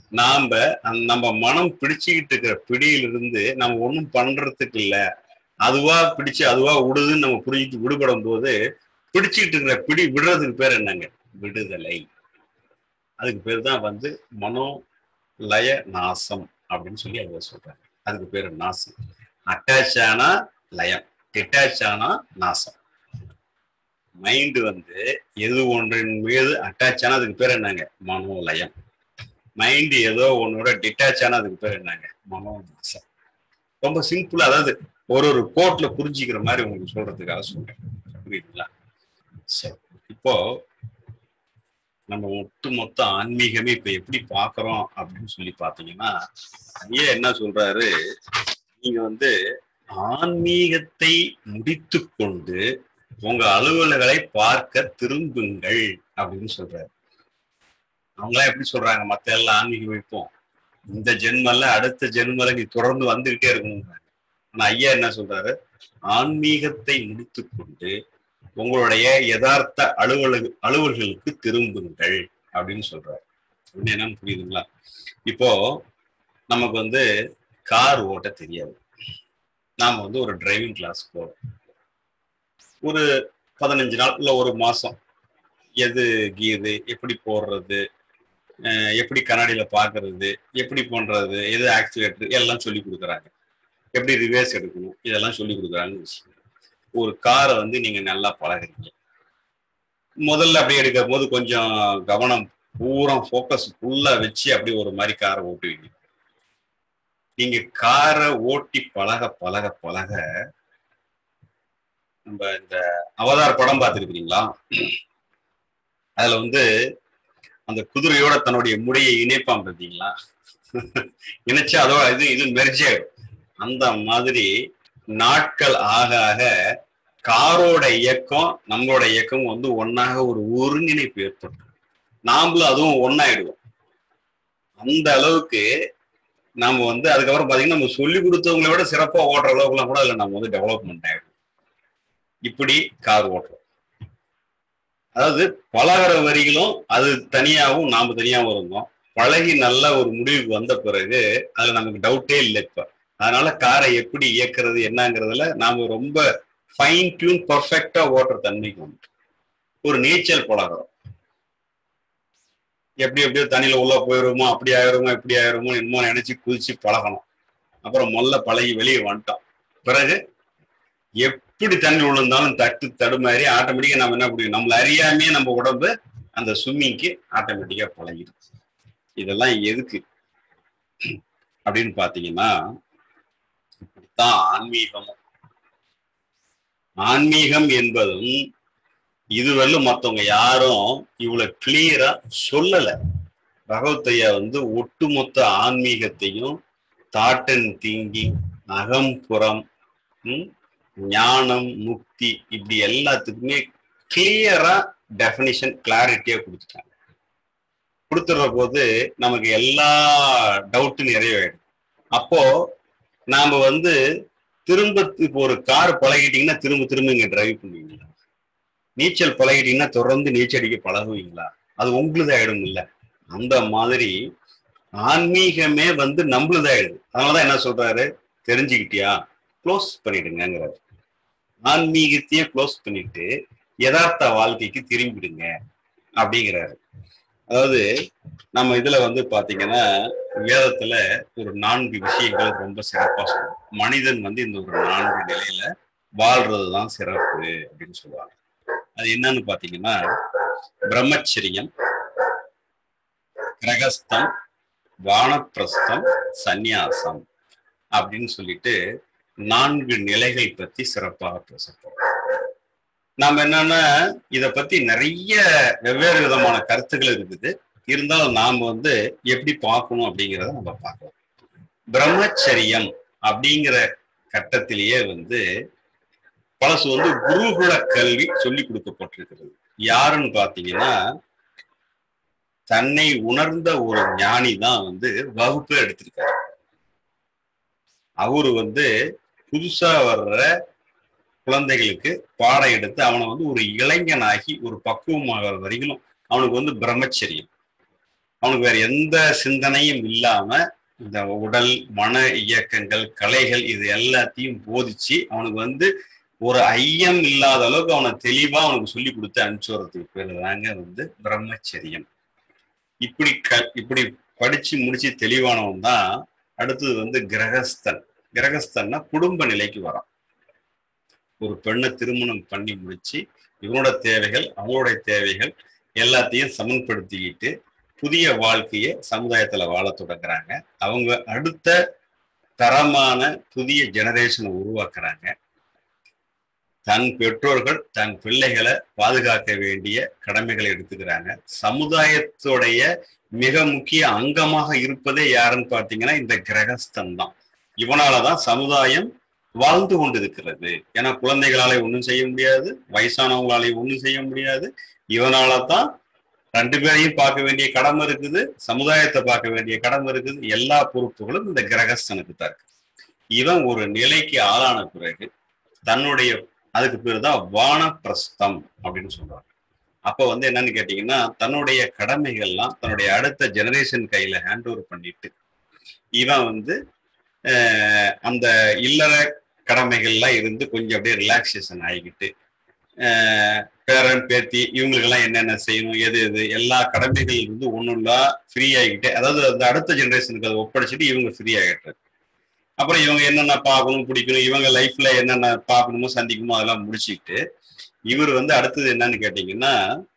நாம அந்த நம்ம மனம் பிடிச்சுக்கிட்டு இருக்கிற பிடியிலிருந்து நம்ம ஒண்ணும் பண்றதுக்கு இல்ல அதுவா பிடிச்சு அதுவா விடுதுன்னு நம்ம புரிஞ்சுட்டு விடுபடும் போது பிடிச்சுக்கிட்டு இருக்கிற பிடி விடுறதுக்கு பேர் என்னங்க விடுதலை அதுக்கு பேர் தான் வந்து மனோ லய நாசம் அப்படின்னு சொல்லி அவங்க சொல்றாங்க அதுக்கு பேர் நாசம் அட்டாச் ஆனா லயம் டிட்டாச் ஆனா நாசம் மைண்டு வந்து எது ஒன்றின் மீது அட்டாச் ஆனா அதுக்கு பேர் என்னங்க மனோலயம் மைண்டு ஏதோ ஒன்னோட டிட்டாச் ஆனா அதுக்கு பேர் என்னங்க மனோ நாசம் ரொம்ப சிம்பிளா அதாவது ஒரு ஒரு கோட்ல புரிஞ்சுக்கிற மாதிரி உங்களுக்கு சொல்றதுக்காக சொல்றேன் புரியுதுங்களா சரி இப்போ நம்ம ஒட்டுமொத்த ஆன்மீகமே இப்ப எப்படி பாக்குறோம் அப்படின்னு சொல்லி பாத்தீங்கன்னா ஐயா என்ன சொல்றாரு நீங்க வந்து ஆன்மீகத்தை முடித்து கொண்டு உங்க அலுவல்களை பார்க்க திரும்புங்கள் அப்படின்னு சொல்றாரு அவங்களா எப்படி சொல்றாங்க மத்த எல்லாம் ஆன்மீகம் வைப்போம் இந்த ஜென்மல்ல அடுத்த ஜென்மல நீ தொடர்ந்து வந்துகிட்டே இருக்கணும் ஆனா ஐயா என்ன சொல்றாரு ஆன்மீகத்தை முடித்து கொண்டு உங்களுடைய யதார்த்த அலுவலக அலுவல்களுக்கு திரும்புங்கள் அப்படின்னு சொல்றாரு அப்படின்னு என்னன்னு புரியுதுங்களா இப்போ நமக்கு வந்து கார் ஓட்ட தெரியாது நாம வந்து ஒரு டிரைவிங் கிளாஸ் போறோம் ஒரு பதினஞ்சு நாள் இல்லை ஒரு மாசம் எது கீது எப்படி போடுறது எப்படி கண்ணாடியில பாக்குறது எப்படி பண்றது எது ஆக்சிலேட்டர் எல்லாம் சொல்லி கொடுக்குறாங்க எப்படி ரிவேர்ஸ் எடுக்கணும் இதெல்லாம் சொல்லி கொடுக்குறாங்கன்னு வச்சுக்கோங்க ஒரு காரை வந்து நீங்க நல்லா பழகுறீங்க முதல்ல அப்படி எடுக்கும் போது கொஞ்சம் கவனம் பூரா ஃபோக்கஸ் ஃபுல்லா வச்சு அப்படி ஒரு மாதிரி காரை ஓட்டுவீங்க நீங்க காரை ஓட்டி பழக பழக பழக நம்ம இந்த அவதார் படம் பார்த்துருக்கிறீங்களா அதுல வந்து அந்த குதிரையோட தன்னுடைய முடியை இணைப்பான் பார்த்தீங்களா இணைச்சு அதோட இது இது மெர்ஜ் ஆயிடும் அந்த மாதிரி நாட்கள் ஆக ஆக காரோட இயக்கம் நம்மளோட இயக்கம் வந்து ஒன்னாக ஒரு ஒருங்கிணைப்பு ஏற்பட்டு நாமளும் அதுவும் ஒன்னாயிடுவோம் அந்த அளவுக்கு நாம வந்து அதுக்கப்புறம் பாத்தீங்கன்னா நம்ம சொல்லி கொடுத்தவங்கள விட சிறப்பா ஓடுற அளவுக்குலாம் கூட அதுல நம்ம வந்து டெவலப்மெண்ட் ஆயிடும் இப்படி கார் ஓட்டுறோம் அதாவது பழகிற வரிகளும் அது தனியாகவும் நாம தனியாகவும் இருந்தோம் பழகி நல்ல ஒரு முடிவுக்கு வந்த பிறகு அதுல நமக்கு டவுட்டே இல்லை இப்ப அதனால காரை எப்படி இயக்குறது என்னங்கிறதுல நாம ரொம்ப ஃபைன் டியூன் பர்ஃபெக்டா ஓட்டுற தன்மைக்கு வந்து ஒரு நீச்சல் பழகிறோம் எப்படி எப்படியோ தண்ணியில உள்ள போயிருமோ அப்படி ஆயிருமோ இப்படி ஆயிருமோ என்னமோ நினைச்சு குதிச்சு பழகணும் அப்புறம் மொல்ல பழகி வெளியே வந்துட்டோம் பிறகு எப்படி தண்ணி விழுந்தாலும் தட்டு தடுமாறி ஆட்டோமேட்டிக்கா நம்ம என்ன முடியும் நம்மள அறியாமையே நம்ம உடம்பு அந்த ஸ்விம்மிங்க்கு ஆட்டோமேட்டிக்கா பழகிடும் இதெல்லாம் எதுக்கு அப்படின்னு பாத்தீங்கன்னா இப்படித்தான் ஆன்மீகமும் ஆன்மீகம் என்பதும் இதுவரையிலும் மற்றவங்க யாரும் இவ்வளவு கிளியரா சொல்லல பகவத்தையா வந்து ஒட்டுமொத்த ஆன்மீகத்தையும் தாட் அண்ட் திங்கிங் அகம்புறம் ஞானம் முக்தி இப்படி எல்லாத்துக்குமே கிளியரா டெஃபினிஷன் கிளாரிட்டியா கொடுத்துட்டாங்க கொடுத்துடுற போது நமக்கு எல்லா டவுட்டும் நிறைவாயிடும் அப்போ நாம வந்து திரும்ப இப்போ ஒரு கார் பழகிட்டீங்கன்னா திரும்ப திரும்ப இங்க டிரைவ் பண்ணுவீங்களா நீச்சல் பழகிட்டீங்கன்னா தொடர்ந்து நீச்சல் அடிக்க பழகுவீங்களா அது உங்களுது ஆயிடும் இல்ல அந்த மாதிரி ஆன்மீகமே வந்து நம்மளுதாயிடுது அதனாலதான் என்ன சொல்றாரு தெரிஞ்சுக்கிட்டியா க்ளோஸ் பண்ணிடுங்கிறாரு ஆன்மீகத்தையே க்ளோஸ் பண்ணிட்டு யதார்த்த வாழ்க்கைக்கு திரும்பிடுங்க அப்படிங்கிறாரு அதாவது நம்ம இதுல வந்து பாத்தீங்கன்னா வேதத்துல ஒரு நான்கு விஷயங்கள் ரொம்ப சிறப்பா சொல்லுவோம் மனிதன் வந்து இந்த ஒரு நான்கு நிலையில வாழ்றதுதான் சிறப்பு அப்படின்னு சொல்லுவாங்க அது என்னன்னு பாத்தீங்கன்னா பிரம்மச்சரியம் கிரகஸ்தம் வானப்பிரஸ்தம் சந்நியாசம் அப்படின்னு சொல்லிட்டு நான்கு நிலைகள் பத்தி சிறப்பாக பேசப்போம் நாம என்னன்னா இத பத்தி நிறைய வெவ்வேறு விதமான கருத்துக்கள் இருக்குது இருந்தாலும் நாம வந்து எப்படி பார்க்கணும் அப்படிங்கிறத நம்ம பார்க்கலாம் பிரம்மச்சரியம் அப்படிங்கிற கட்டத்திலேயே வந்து பழசு வந்து குருகுல கல்வி சொல்லி கொடுக்கப்பட்டிருக்கிறது யாருன்னு பாத்தீங்கன்னா தன்னை உணர்ந்த ஒரு ஞானி தான் வந்து வகுப்பு எடுத்திருக்காரு அவரு வந்து புதுசா வர்ற குழந்தைகளுக்கு பாடம் எடுத்து அவனை வந்து ஒரு இளைஞனாகி ஒரு பக்குவமாகிற வரைக்கும் அவனுக்கு வந்து பிரம்மச்சரியம் அவனுக்கு வேற எந்த சிந்தனையும் இல்லாம இந்த உடல் மன இயக்கங்கள் கலைகள் இது எல்லாத்தையும் போதிச்சு அவனுக்கு வந்து ஒரு ஐயம் இல்லாத அளவுக்கு அவனை தெளிவா அவனுக்கு சொல்லி கொடுத்து அனுப்பிச்சு வர்றதுக்கு பேர் தாங்க வந்து பிரம்மச்சரியம் இப்படி க இப்படி படிச்சு முடிச்சு தெளிவானவன் தான் அடுத்தது வந்து கிரகஸ்தன் கிரகஸ்தன்னா குடும்ப நிலைக்கு வரான் ஒரு பெண்ணை திருமணம் பண்ணி முடிச்சு இவனோட தேவைகள் அவங்களுடைய தேவைகள் எல்லாத்தையும் சமன்படுத்திக்கிட்டு புதிய வாழ்க்கையை சமுதாயத்துல வாழ தொடங்குறாங்க அவங்க அடுத்த தரமான புதிய ஜெனரேஷனை உருவாக்குறாங்க தன் பெற்றோர்கள் தன் பிள்ளைகளை பாதுகாக்க வேண்டிய கடமைகளை எடுத்துக்கிறாங்க சமுதாயத்துடைய மிக முக்கிய அங்கமாக இருப்பதே யாருன்னு பார்த்தீங்கன்னா இந்த கிரகஸ்தன் தான் இவனாலதான் சமுதாயம் வாழ்ந்து கொண்டிருக்கிறது ஏன்னா குழந்தைகளாலே ஒன்றும் செய்ய முடியாது வயசானவங்களாலே ஒன்றும் செய்ய முடியாது இவனால தான் ரெண்டு பேரையும் பார்க்க வேண்டிய கடமை இருக்குது சமுதாயத்தை பார்க்க வேண்டிய கடமை இருக்குது எல்லா பொறுப்புகளும் இந்த கிரகஸ்தனுக்கு தான் இருக்கு இவன் ஒரு நிலைக்கு ஆளான பிறகு தன்னுடைய அதுக்கு பேர் தான் வானப்பிரஸ்தம் அப்படின்னு சொல்றாங்க அப்ப வந்து என்னன்னு கேட்டீங்கன்னா தன்னுடைய கடமைகள்லாம் தன்னுடைய அடுத்த ஜெனரேஷன் கையில ஹேண்ட் ஓவர் பண்ணிட்டு இவன் வந்து அந்த இல்லற கடமைகள்லாம் இருந்து கொஞ்சம் அப்படியே ரிலாக்ஸேஷன் ஆகிக்கிட்டு பேரன் பேத்தி இவங்களுக்கெல்லாம் என்னென்ன செய்யணும் எது எது எல்லா கடமைகள் இருந்து ஒன்றுல்லா ஃப்ரீ ஆகிக்கிட்டு அதாவது அந்த அடுத்த ஜெனரேஷனுக்கு அதை ஒப்படைச்சிட்டு இவங்க ஃப்ரீ ஆகிட்டு அப்புறம் இவங்க என்னென்ன பார்க்கணும் பிடிக்கணும் இவங்க லைஃப்ல என்னென்ன பார்க்கணுமோ சந்திக்கணுமோ அதெல்லாம் முடிச்சுக்கிட்டு இவர் வந்து அடுத்தது என்னன்னு கேட்டீங்கன்னா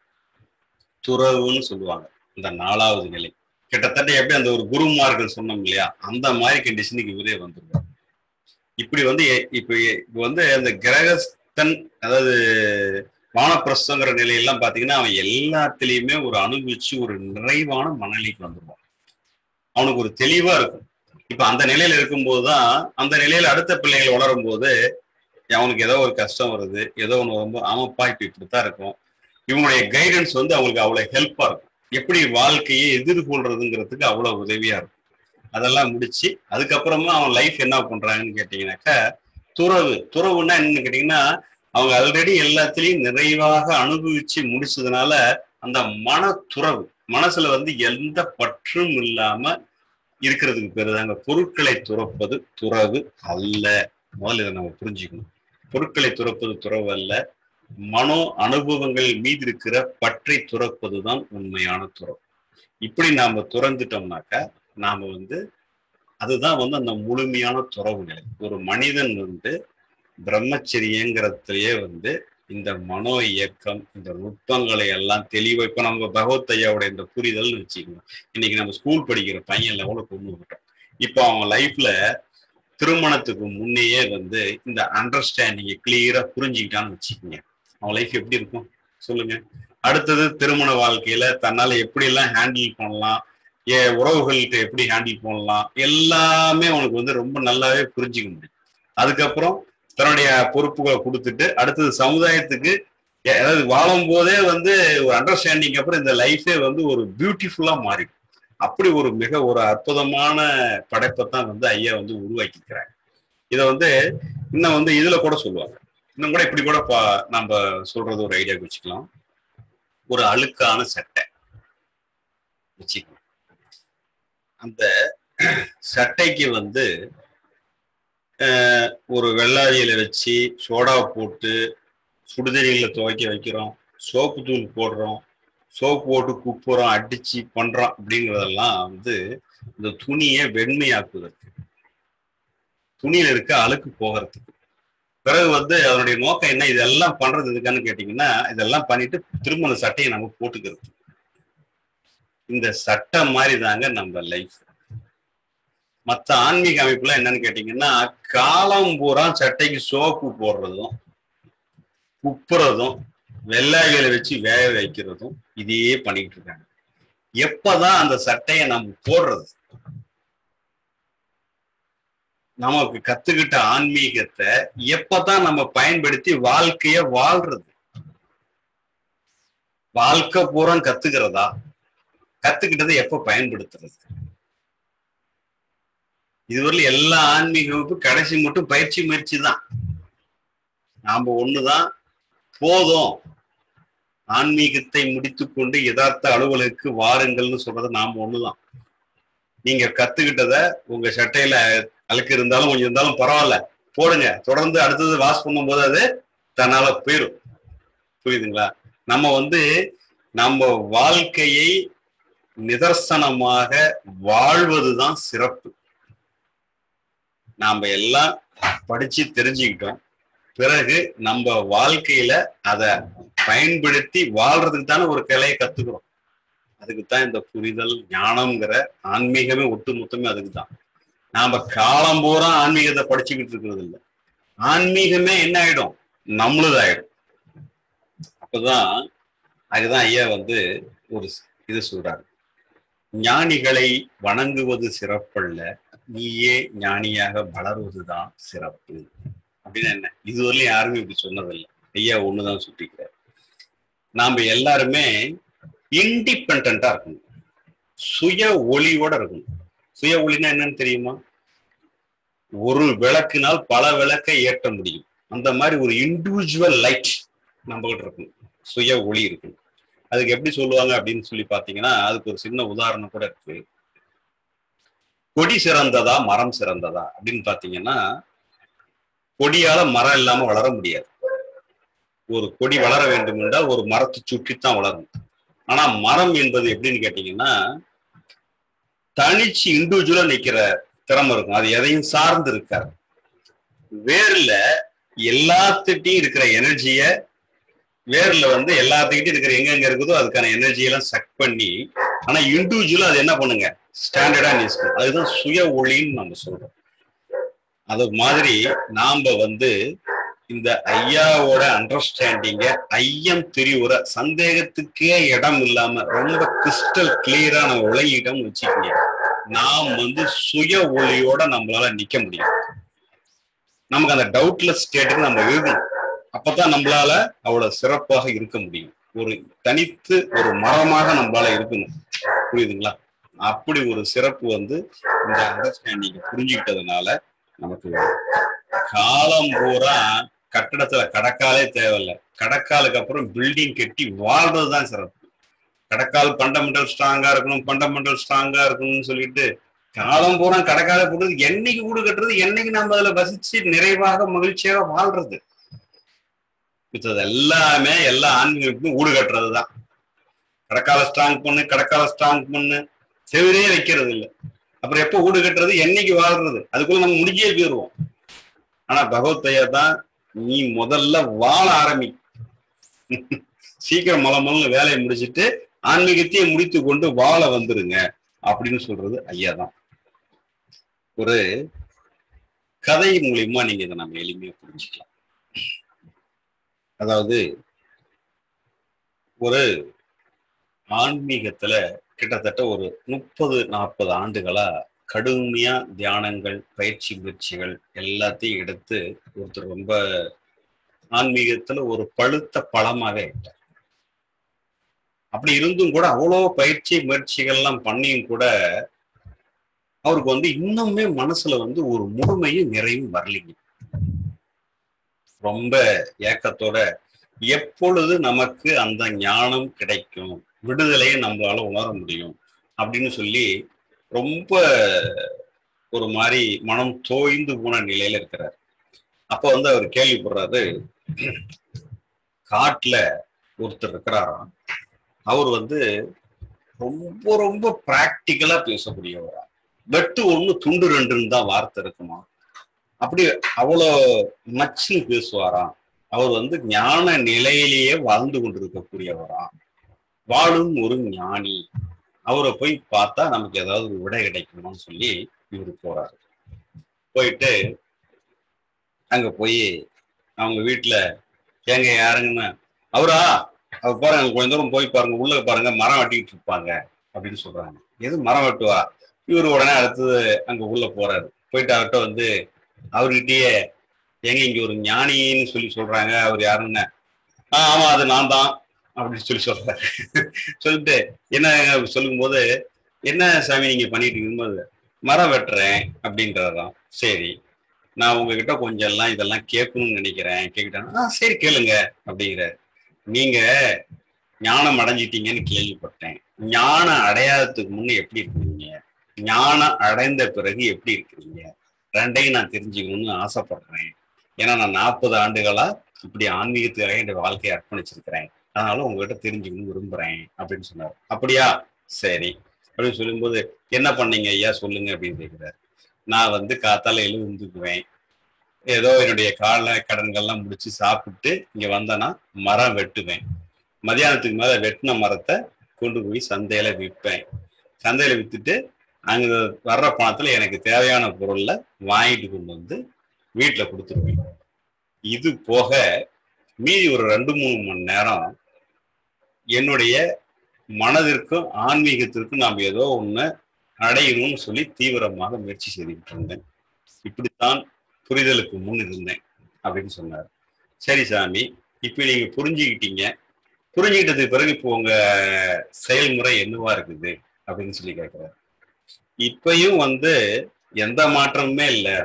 துறவுன்னு சொல்லுவாங்க இந்த நாலாவது நிலை கிட்டத்தட்ட எப்படி அந்த ஒரு குருமார்கள் சொன்னோம் இல்லையா அந்த மாதிரி கண்டிஷனுக்கு இவரே வந்துருவார் இப்படி வந்து இப்ப இப்ப வந்து அந்த கிரகஸ்தன் அதாவது வானப்பிரஸ்தங்கிற நிலையெல்லாம் பாத்தீங்கன்னா அவன் எல்லாத்துலயுமே ஒரு அனுபவிச்சு ஒரு நிறைவான மனநிலைக்கு வந்துருவான் அவனுக்கு ஒரு தெளிவா இருக்கும் இப்ப அந்த நிலையில இருக்கும்போதுதான் அந்த நிலையில அடுத்த பிள்ளைகள் வளரும் போது அவனுக்கு ஏதோ ஒரு கஷ்டம் வருது ஏதோ ஒன்று ரொம்ப ஆமாப்பா இப்ப இப்படித்தான் இருக்கும் இவனுடைய கைடன்ஸ் வந்து அவங்களுக்கு அவ்வளவு ஹெல்ப்பா இருக்கும் எப்படி வாழ்க்கையை எதிர்கொள்றதுங்கிறதுக்கு அவ்வளவு உதவியா இருக்கும் அதெல்லாம் முடிச்சு அதுக்கப்புறமா அவன் லைஃப் என்ன பண்றாங்கன்னு கேட்டீங்கன்னாக்கா துறவு துறவுன்னா என்னன்னு கேட்டீங்கன்னா அவங்க ஆல்ரெடி எல்லாத்துலயும் நிறைவாக அனுபவிச்சு முடிச்சதுனால அந்த மன துறவு மனசுல வந்து எந்த பற்றும் இல்லாம இருக்கிறதுக்கு பேரு தாங்க பொருட்களை துறப்பது துறவு அல்ல முதல்ல இதை நம்ம புரிஞ்சுக்கணும் பொருட்களை துறப்பது துறவு அல்ல மனோ அனுபவங்கள் மீது இருக்கிற பற்றை துறப்பதுதான் உண்மையான துறவு இப்படி நாம துறந்துட்டோம்னாக்கா நாம வந்து அதுதான் வந்து அந்த முழுமையான துறவு நிலை ஒரு மனிதன் வந்து பிரம்மச்சரியங்கிறதுலயே வந்து இந்த மனோ இயக்கம் இந்த நுட்பங்களை எல்லாம் தெளிவா இப்ப நம்ம பகவத் ஐயாவோட இந்த புரிதல்னு வச்சுக்கணும் இன்னைக்கு நம்ம ஸ்கூல் படிக்கிற பையன்ல கூட கொண்டு விட்டோம் இப்போ அவன் லைஃப்ல திருமணத்துக்கு முன்னையே வந்து இந்த அண்டர்ஸ்டாண்டிங்கை கிளியரா புரிஞ்சுக்கிட்டான்னு வச்சுக்கோங்க அவன் லைஃப் எப்படி இருக்கும் சொல்லுங்க அடுத்தது திருமண வாழ்க்கையில தன்னால எப்படி எல்லாம் ஹேண்டில் பண்ணலாம் ஏ உறவுகள்கிட்ட எப்படி ஹேண்டில் பண்ணலாம் எல்லாமே அவனுக்கு வந்து ரொம்ப நல்லாவே புரிஞ்சுக்க முடியும் அதுக்கப்புறம் தன்னுடைய பொறுப்புகளை கொடுத்துட்டு அடுத்தது சமுதாயத்துக்கு அதாவது வாழும் போதே வந்து ஒரு அண்டர்ஸ்டாண்டிங் அப்புறம் இந்த லைஃபே வந்து ஒரு பியூட்டிஃபுல்லா மாறிடும் அப்படி ஒரு மிக ஒரு அற்புதமான படைப்பை தான் வந்து ஐயா வந்து உருவாக்கிக்கிறாங்க இதை வந்து இன்னும் வந்து இதுல கூட சொல்லுவாங்க இன்னும் கூட இப்படி கூட பா நம்ம சொல்றது ஒரு ஐடியா வச்சுக்கலாம் ஒரு அழுக்கான சட்டை வச்சுக்கலாம் அந்த சட்டைக்கு வந்து ஒரு வெள்ளாவியில வச்சு சோடா போட்டு சுடுதண்ணியில துவைக்க வைக்கிறோம் சோப்பு தூள் போடுறோம் சோப்பு போட்டு குப்புறோம் அடிச்சு பண்றோம் அப்படிங்கிறதெல்லாம் வந்து இந்த துணியை வெண்மையாக்குவதற்கு துணியில இருக்க அழுக்கு போகிறதுக்கு பிறகு வந்து அதனுடைய நோக்கம் என்ன இதெல்லாம் பண்றது எதுக்கான்னு கேட்டீங்கன்னா இதெல்லாம் பண்ணிட்டு திரும்ப அந்த சட்டையை நம்ம போட்டுக்கிறது இந்த சட்டை மாதிரி தாங்க நம்ம லைஃப் மற்ற ஆன்மீக அமைப்புல என்னன்னு கேட்டீங்கன்னா காலம் பூரா சட்டைக்கு சோப்பு போடுறதும் குப்புறதும் வெள்ளாவியில வச்சு வேக வைக்கிறதும் இதையே பண்ணிட்டு இருக்காங்க எப்பதான் அந்த சட்டையை நம்ம போடுறது நமக்கு கத்துக்கிட்ட ஆன்மீகத்தை எப்பதான் நம்ம பயன்படுத்தி வாழ்க்கைய வாழ்றது வாழ்க்கை பூரா கத்துக்கிறதா கத்துக்கிட்டதை எப்ப பயன்படுத்துறது இதுவரையிலும் எல்லா ஆன்மீக வகுப்பு கடைசி மட்டும் பயிற்சி முயற்சி தான் நாம ஒண்ணுதான் போதும் ஆன்மீகத்தை முடித்துக்கொண்டு யதார்த்த அலுவலுக்கு வாருங்கள்னு சொல்றது நாம ஒண்ணுதான் நீங்க கத்துக்கிட்டத உங்க சட்டையில அழுக்கு இருந்தாலும் கொஞ்சம் இருந்தாலும் பரவாயில்ல போடுங்க தொடர்ந்து அடுத்தது வாஷ் பண்ணும்போது அது தன்னால போயிடும் புரியுதுங்களா நம்ம வந்து நம்ம வாழ்க்கையை நிதர்சனமாக வாழ்வதுதான் சிறப்பு நாம எல்லாம் படிச்சு தெரிஞ்சுக்கிட்டோம் பிறகு நம்ம வாழ்க்கையில அதை பயன்படுத்தி வாழ்றதுக்கு தானே ஒரு கலையை கத்துக்கிறோம் அதுக்கு தான் இந்த புரிதல் ஞானம்ங்கிற ஆன்மீகமே ஒட்டு மொத்தமே அதுக்கு தான் நாம காலம் பூரா ஆன்மீகத்தை படிச்சுக்கிட்டு இருக்கிறது இல்லை ஆன்மீகமே என்ன ஆயிடும் நம்மளுதாயிடும் அப்பதான் அதுதான் ஐயா வந்து ஒரு இது சொல்றாரு ஞானிகளை வணங்குவது சிறப்பல்ல நீயே ஞானியாக வளர்வதுதான் சிறப்பு அப்படின்னு என்ன இதுவரையிலும் யாருமே இப்படி சொன்னதில்லை ஐயா ஒண்ணுதான் சுட்டிக்கிறார் நாம எல்லாருமே இண்டிபெண்டா இருக்கணும் சுய ஒளியோட இருக்கணும் சுய ஒளினா என்னன்னு தெரியுமா ஒரு விளக்குனால் பல விளக்கை ஏற்ற முடியும் அந்த மாதிரி ஒரு இண்டிவிஜுவல் லைட் நம்ம கிட்ட இருக்கணும் சுய ஒளி இருக்கணும் அதுக்கு எப்படி சொல்லுவாங்க அப்படின்னு சொல்லி பாத்தீங்கன்னா அதுக்கு ஒரு சின்ன உதாரணம் கூட இருக்கு கொடி சிறந்ததா மரம் சிறந்ததா அப்படின்னு பாத்தீங்கன்னா கொடியால மரம் இல்லாம வளர முடியாது ஒரு கொடி வளர வேண்டும் என்றால் ஒரு மரத்தை சுற்றித்தான் வளரும் ஆனா மரம் என்பது எப்படின்னு கேட்டீங்கன்னா தனிச்சு இண்டிவிஜுவலா நிக்கிற திறமை இருக்கும் அது எதையும் சார்ந்து இருக்காது வேர்ல எல்லாத்துட்டையும் இருக்கிற எனர்ஜிய வேர்ல வந்து எல்லாத்துக்கிட்டையும் இருக்கிற எங்கெங்க இருக்குதோ அதுக்கான எனர்ஜி எல்லாம் சக் பண்ணி ஆனா இண்டிவிஜுவலா அது என்ன பண்ணுங்க ஸ்டாண்டர்டா நிற்கும் அதுதான் சுய ஒளின்னு நம்ம சொல்றோம் அது மாதிரி நாம வந்து இந்த ஐயாவோட அண்டர்ஸ்டாண்டிங்க ஐயம் தெரிவுற சந்தேகத்துக்கே இடம் இல்லாம ரொம்ப கிறிஸ்டல் கிளியரா நம்ம உலகிடம் வச்சுக்கோங்க நாம் வந்து சுய ஒளியோட நம்மளால நிக்க முடியும் நமக்கு அந்த டவுட்லெஸ் ஸ்டேட்டுக்கு நம்ம இருக்கணும் அப்பதான் நம்மளால அவ்வளவு சிறப்பாக இருக்க முடியும் ஒரு தனித்து ஒரு மரமாக நம்மளால இருக்கணும் புரியுதுங்களா அப்படி ஒரு சிறப்பு வந்து இந்த அண்டர்ஸ்டாண்டிங் புரிஞ்சுக்கிட்டதுனால நமக்கு காலம் பூரா கட்டடத்துல கடக்காலே தேவையில்லை கடக்காலுக்கு அப்புறம் பில்டிங் கட்டி வாழ்றதுதான் சிறப்பு கடக்கால் பண்டமெண்டல் ஸ்ட்ராங்கா இருக்கணும் பண்டமெண்டல் ஸ்ட்ராங்கா இருக்கணும்னு சொல்லிட்டு காலம் பூரா கடக்கால போடுறது என்னைக்கு வீடு கட்டுறது என்னைக்கு நம்ம அதுல வசிச்சு நிறைவாக மகிழ்ச்சியாக வாழ்றது மிச்சது எல்லாமே எல்லா ஆன்மீகத்துக்கும் வீடு கட்டுறது தான் கடக்கால ஸ்ட்ராங் பண்ணு கடக்கால ஸ்ட்ராங் பண்ணு செவரே வைக்கிறது இல்லை அப்புறம் எப்போ வீடு கட்டுறது என்னைக்கு வாழ்றது அதுக்குள்ள நம்ம முடிஞ்சே போயிடுவோம் ஆனா பகவத்தையா தான் நீ முதல்ல வாழ ஆரம்பி சீக்கிரம் மல மலன்னு வேலையை முடிச்சிட்டு ஆன்மீகத்தையே முடித்து கொண்டு வாழ வந்துருங்க அப்படின்னு சொல்றது ஐயா தான் ஒரு கதை மூலியமா நீங்க இதை நம்ம எளிமையா புரிஞ்சுக்கலாம் அதாவது ஒரு ஆன்மீகத்துல கிட்டத்தட்ட ஒரு முப்பது நாற்பது ஆண்டுகளா கடுமையா தியானங்கள் பயிற்சி முயற்சிகள் எல்லாத்தையும் எடுத்து ஒருத்தர் ரொம்ப ஆன்மீகத்துல ஒரு பழுத்த பழமாவே ஆயிட்டார் அப்படி இருந்தும் கூட அவ்வளோ பயிற்சி முயற்சிகள்லாம் பண்ணியும் கூட அவருக்கு வந்து இன்னுமே மனசுல வந்து ஒரு முழுமையும் நிறைவும் வரலைங்க ரொம்ப ஏக்கத்தோட எப்பொழுது நமக்கு அந்த ஞானம் கிடைக்கும் விடுதலையை நம்மளால உணர முடியும் அப்படின்னு சொல்லி ரொம்ப ஒரு மாதிரி மனம் தோய்ந்து போன நிலையில இருக்கிறார் அப்ப வந்து அவர் கேள்விப்படுறாரு காட்டுல ஒருத்தர் இருக்கிறாராம் அவர் வந்து ரொம்ப ரொம்ப பிராக்டிக்கலா பேசக்கூடியவரா வெட்டு ஒண்ணு துண்டு ரெண்டுன்னு தான் வார்த்தை இருக்குமா அப்படி அவ்வளோ நச்சு பேசுவாராம் அவர் வந்து ஞான நிலையிலேயே வாழ்ந்து கொண்டிருக்கக்கூடியவராம் வாழும் ஒரு ஞானி அவரை போய் பார்த்தா நமக்கு ஏதாவது ஒரு விடை கிடைக்குமான்னு சொல்லி இவர் போறாரு போயிட்டு அங்க போய் அவங்க வீட்டுல ஏங்க யாருங்கன்னு அவரா அவர் பாருங்க கொஞ்ச தூரம் போய் பாருங்க உள்ள பாருங்க மரம் வெட்டிக்கிட்டு இருப்பாங்க அப்படின்னு சொல்றாங்க எது மரம் வெட்டுவா இவர் உடனே அடுத்தது அங்க உள்ள போறாரு போயிட்டு அவர்கிட்ட வந்து அவர்கிட்டயே ஏங்க இங்க ஒரு ஞானின்னு சொல்லி சொல்றாங்க அவர் யாருன்னு ஆஹ் ஆமா அது நான் தான் அப்படின்னு சொல்லி சொல்றாரு சொல்லிட்டு என்ன சொல்லும் போது என்ன சாமி நீங்க பண்ணிட்டு இருக்கும்போது மரம் வெட்டுறேன் அப்படின்றதான் சரி நான் உங்ககிட்ட கொஞ்சம் எல்லாம் இதெல்லாம் கேட்கணும்னு நினைக்கிறேன் கேக்கிட்டேன் ஆ சரி கேளுங்க அப்படிங்கிற நீங்க ஞானம் அடைஞ்சிட்டீங்கன்னு கேள்விப்பட்டேன் ஞானம் அடையாததுக்கு முன்ன எப்படி இருக்கிறீங்க ஞானம் அடைந்த பிறகு எப்படி இருக்கிறீங்க ரெண்டையும் நான் தெரிஞ்சுக்கணும்னு ஆசைப்படுறேன் ஏன்னா நான் நாற்பது ஆண்டுகளா இப்படி ஆன்மீகத்துக்காக என்னுடைய வாழ்க்கையை அர்ப்பணிச்சிருக்கிறேன் அதனால உங்ககிட்ட தெரிஞ்சுக்கணும்னு விரும்புறேன் அப்படின்னு சொன்னார் அப்படியா சரி அப்படின்னு சொல்லும்போது என்ன பண்ணீங்க ஐயா சொல்லுங்க அப்படின்னு கேட்கிறாரு நான் வந்து காத்தால எழுந்துக்குவேன் ஏதோ என்னுடைய கால கடன்கள்லாம் முடிச்சு சாப்பிட்டு இங்க வந்தேன்னா மரம் வெட்டுவேன் மதியானத்துக்கு மேல வெட்டின மரத்தை கொண்டு போய் சந்தையில விற்பேன் சந்தையில வித்துட்டு அங்க வர்ற பணத்துல எனக்கு தேவையான பொருள்ல வாங்கிட்டு கொண்டு வந்து வீட்டுல கொடுத்துருவேன் இது போக மீதி ஒரு ரெண்டு மூணு மணி நேரம் என்னுடைய மனதிற்கும் ஆன்மீகத்திற்கும் நாம் ஏதோ ஒண்ணு அடையணும்னு சொல்லி தீவிரமாக முயற்சி செய்துக்கிட்டு இருந்தேன் இப்படித்தான் புரிதலுக்கு முன் இருந்தேன் அப்படின்னு சொன்னார் சரி சாமி இப்ப நீங்க புரிஞ்சுக்கிட்டீங்க புரிஞ்சுக்கிட்டதுக்கு பிறகு இப்போ உங்க செயல்முறை என்னவா இருக்குது அப்படின்னு சொல்லி கேட்கிறாரு இப்பயும் வந்து எந்த மாற்றமுமே இல்லை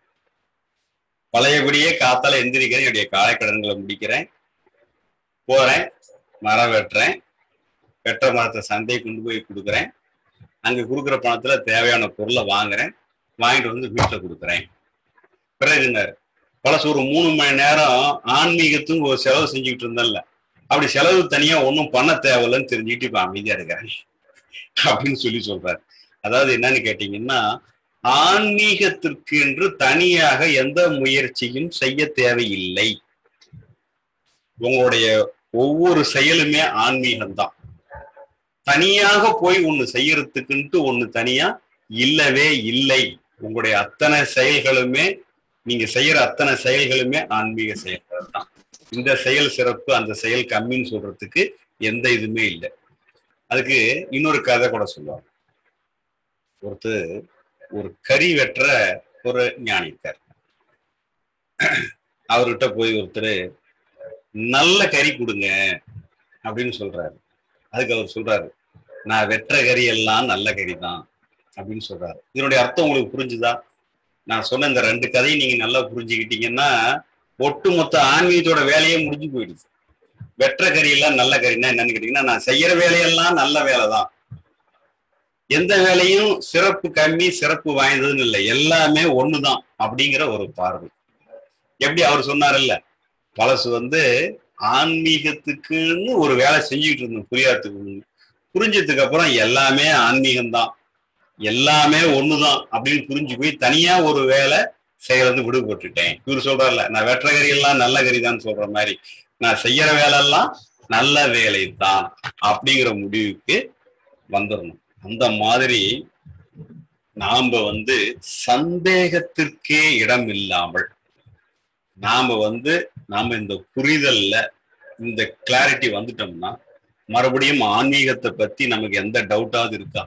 பழையபடியே காத்தால எந்திரிக்கிறேன் என்னுடைய காலைக்கடன்களை முடிக்கிறேன் போறேன் மரம் வெட்டுறேன் வெட்டுற மரத்தை சந்தையை கொண்டு போய் கொடுக்குறேன் அங்க கொடுக்குற பணத்துல தேவையான பொருளை வாங்குறேன் வாங்கிட்டு வந்து வீட்டுல கொடுக்குறேன் பிறகுனர் பழசு ஒரு மூணு மணி நேரம் ஆன்மீகத்துக்கு ஒரு செலவு செஞ்சுக்கிட்டு இருந்தேன்ல அப்படி செலவு தனியா ஒன்றும் பண்ண தேவையில்லைன்னு தெரிஞ்சுக்கிட்டு இப்ப அமைதியா இருக்கிறேன் அப்படின்னு சொல்லி சொல்றாரு அதாவது என்னன்னு கேட்டீங்கன்னா ஆன்மீகத்திற்கு என்று தனியாக எந்த முயற்சியும் செய்ய தேவையில்லை உங்களுடைய ஒவ்வொரு செயலுமே ஆன்மீகம்தான் தனியாக போய் ஒண்ணு செய்யறதுக்குன்ட்டு ஒண்ணு தனியா இல்லவே இல்லை உங்களுடைய அத்தனை செயல்களுமே நீங்க செய்யற அத்தனை செயல்களுமே ஆன்மீக செயல்கள் தான் இந்த செயல் சிறப்பு அந்த செயல் கம்மின்னு சொல்றதுக்கு எந்த இதுவுமே இல்லை அதுக்கு இன்னொரு கதை கூட சொல்லுவாங்க ஒருத்தர் ஒரு கறி வெட்டுற ஒரு ஞானி இருக்கார் அவர்கிட்ட போய் ஒருத்தர் நல்ல கறி கொடுங்க அப்படின்னு சொல்றாரு அதுக்கு அவர் சொல்றாரு நான் வெட்டுற கறி எல்லாம் நல்ல கறி தான் அப்படின்னு சொல்றாரு இதனுடைய அர்த்தம் உங்களுக்கு புரிஞ்சுதா நான் சொன்ன இந்த ரெண்டு கதையும் நீங்க நல்லா புரிஞ்சுக்கிட்டீங்கன்னா ஒட்டுமொத்த ஆன்மீகத்தோட வேலையே முடிஞ்சு போயிடுது வெற்ற கறி எல்லாம் நல்ல கறின்னா என்னன்னு கேட்டீங்கன்னா நான் செய்யற வேலையெல்லாம் நல்ல வேலை தான் எந்த வேலையும் சிறப்பு கம்மி சிறப்பு வாய்ந்ததுன்னு இல்லை எல்லாமே ஒண்ணுதான் அப்படிங்கிற ஒரு பார்வை எப்படி அவர் சொன்னார்ல பழசு வந்து ஆன்மீகத்துக்குன்னு ஒரு வேலை செஞ்சுக்கிட்டு இருந்தோம் புரியாததுக்கு முன்ன. புரிஞ்சதுக்கு அப்புறம் எல்லாமே ஆன்மீகம்தான் எல்லாமே ஒண்ணுதான் அப்படின்னு புரிஞ்சு போய் தனியா ஒரு வேலை செய்யறது விடுபட்டுட்டேன் இவர் சொல்றாருல நான் வெற்ற கறி எல்லாம் நல்ல கறி தான் சொல்ற மாதிரி நான் செய்யற வேலையெல்லாம் நல்ல வேலை தான் அப்படிங்கிற முடிவுக்கு வந்துடணும் அந்த மாதிரி நாம வந்து சந்தேகத்திற்கே இடம் இல்லாமல் நாம வந்து நாம இந்த புரிதல்ல இந்த கிளாரிட்டி வந்துட்டோம்னா மறுபடியும் ஆன்மீகத்தை பத்தி நமக்கு எந்த டவுட்டாவது இருக்கா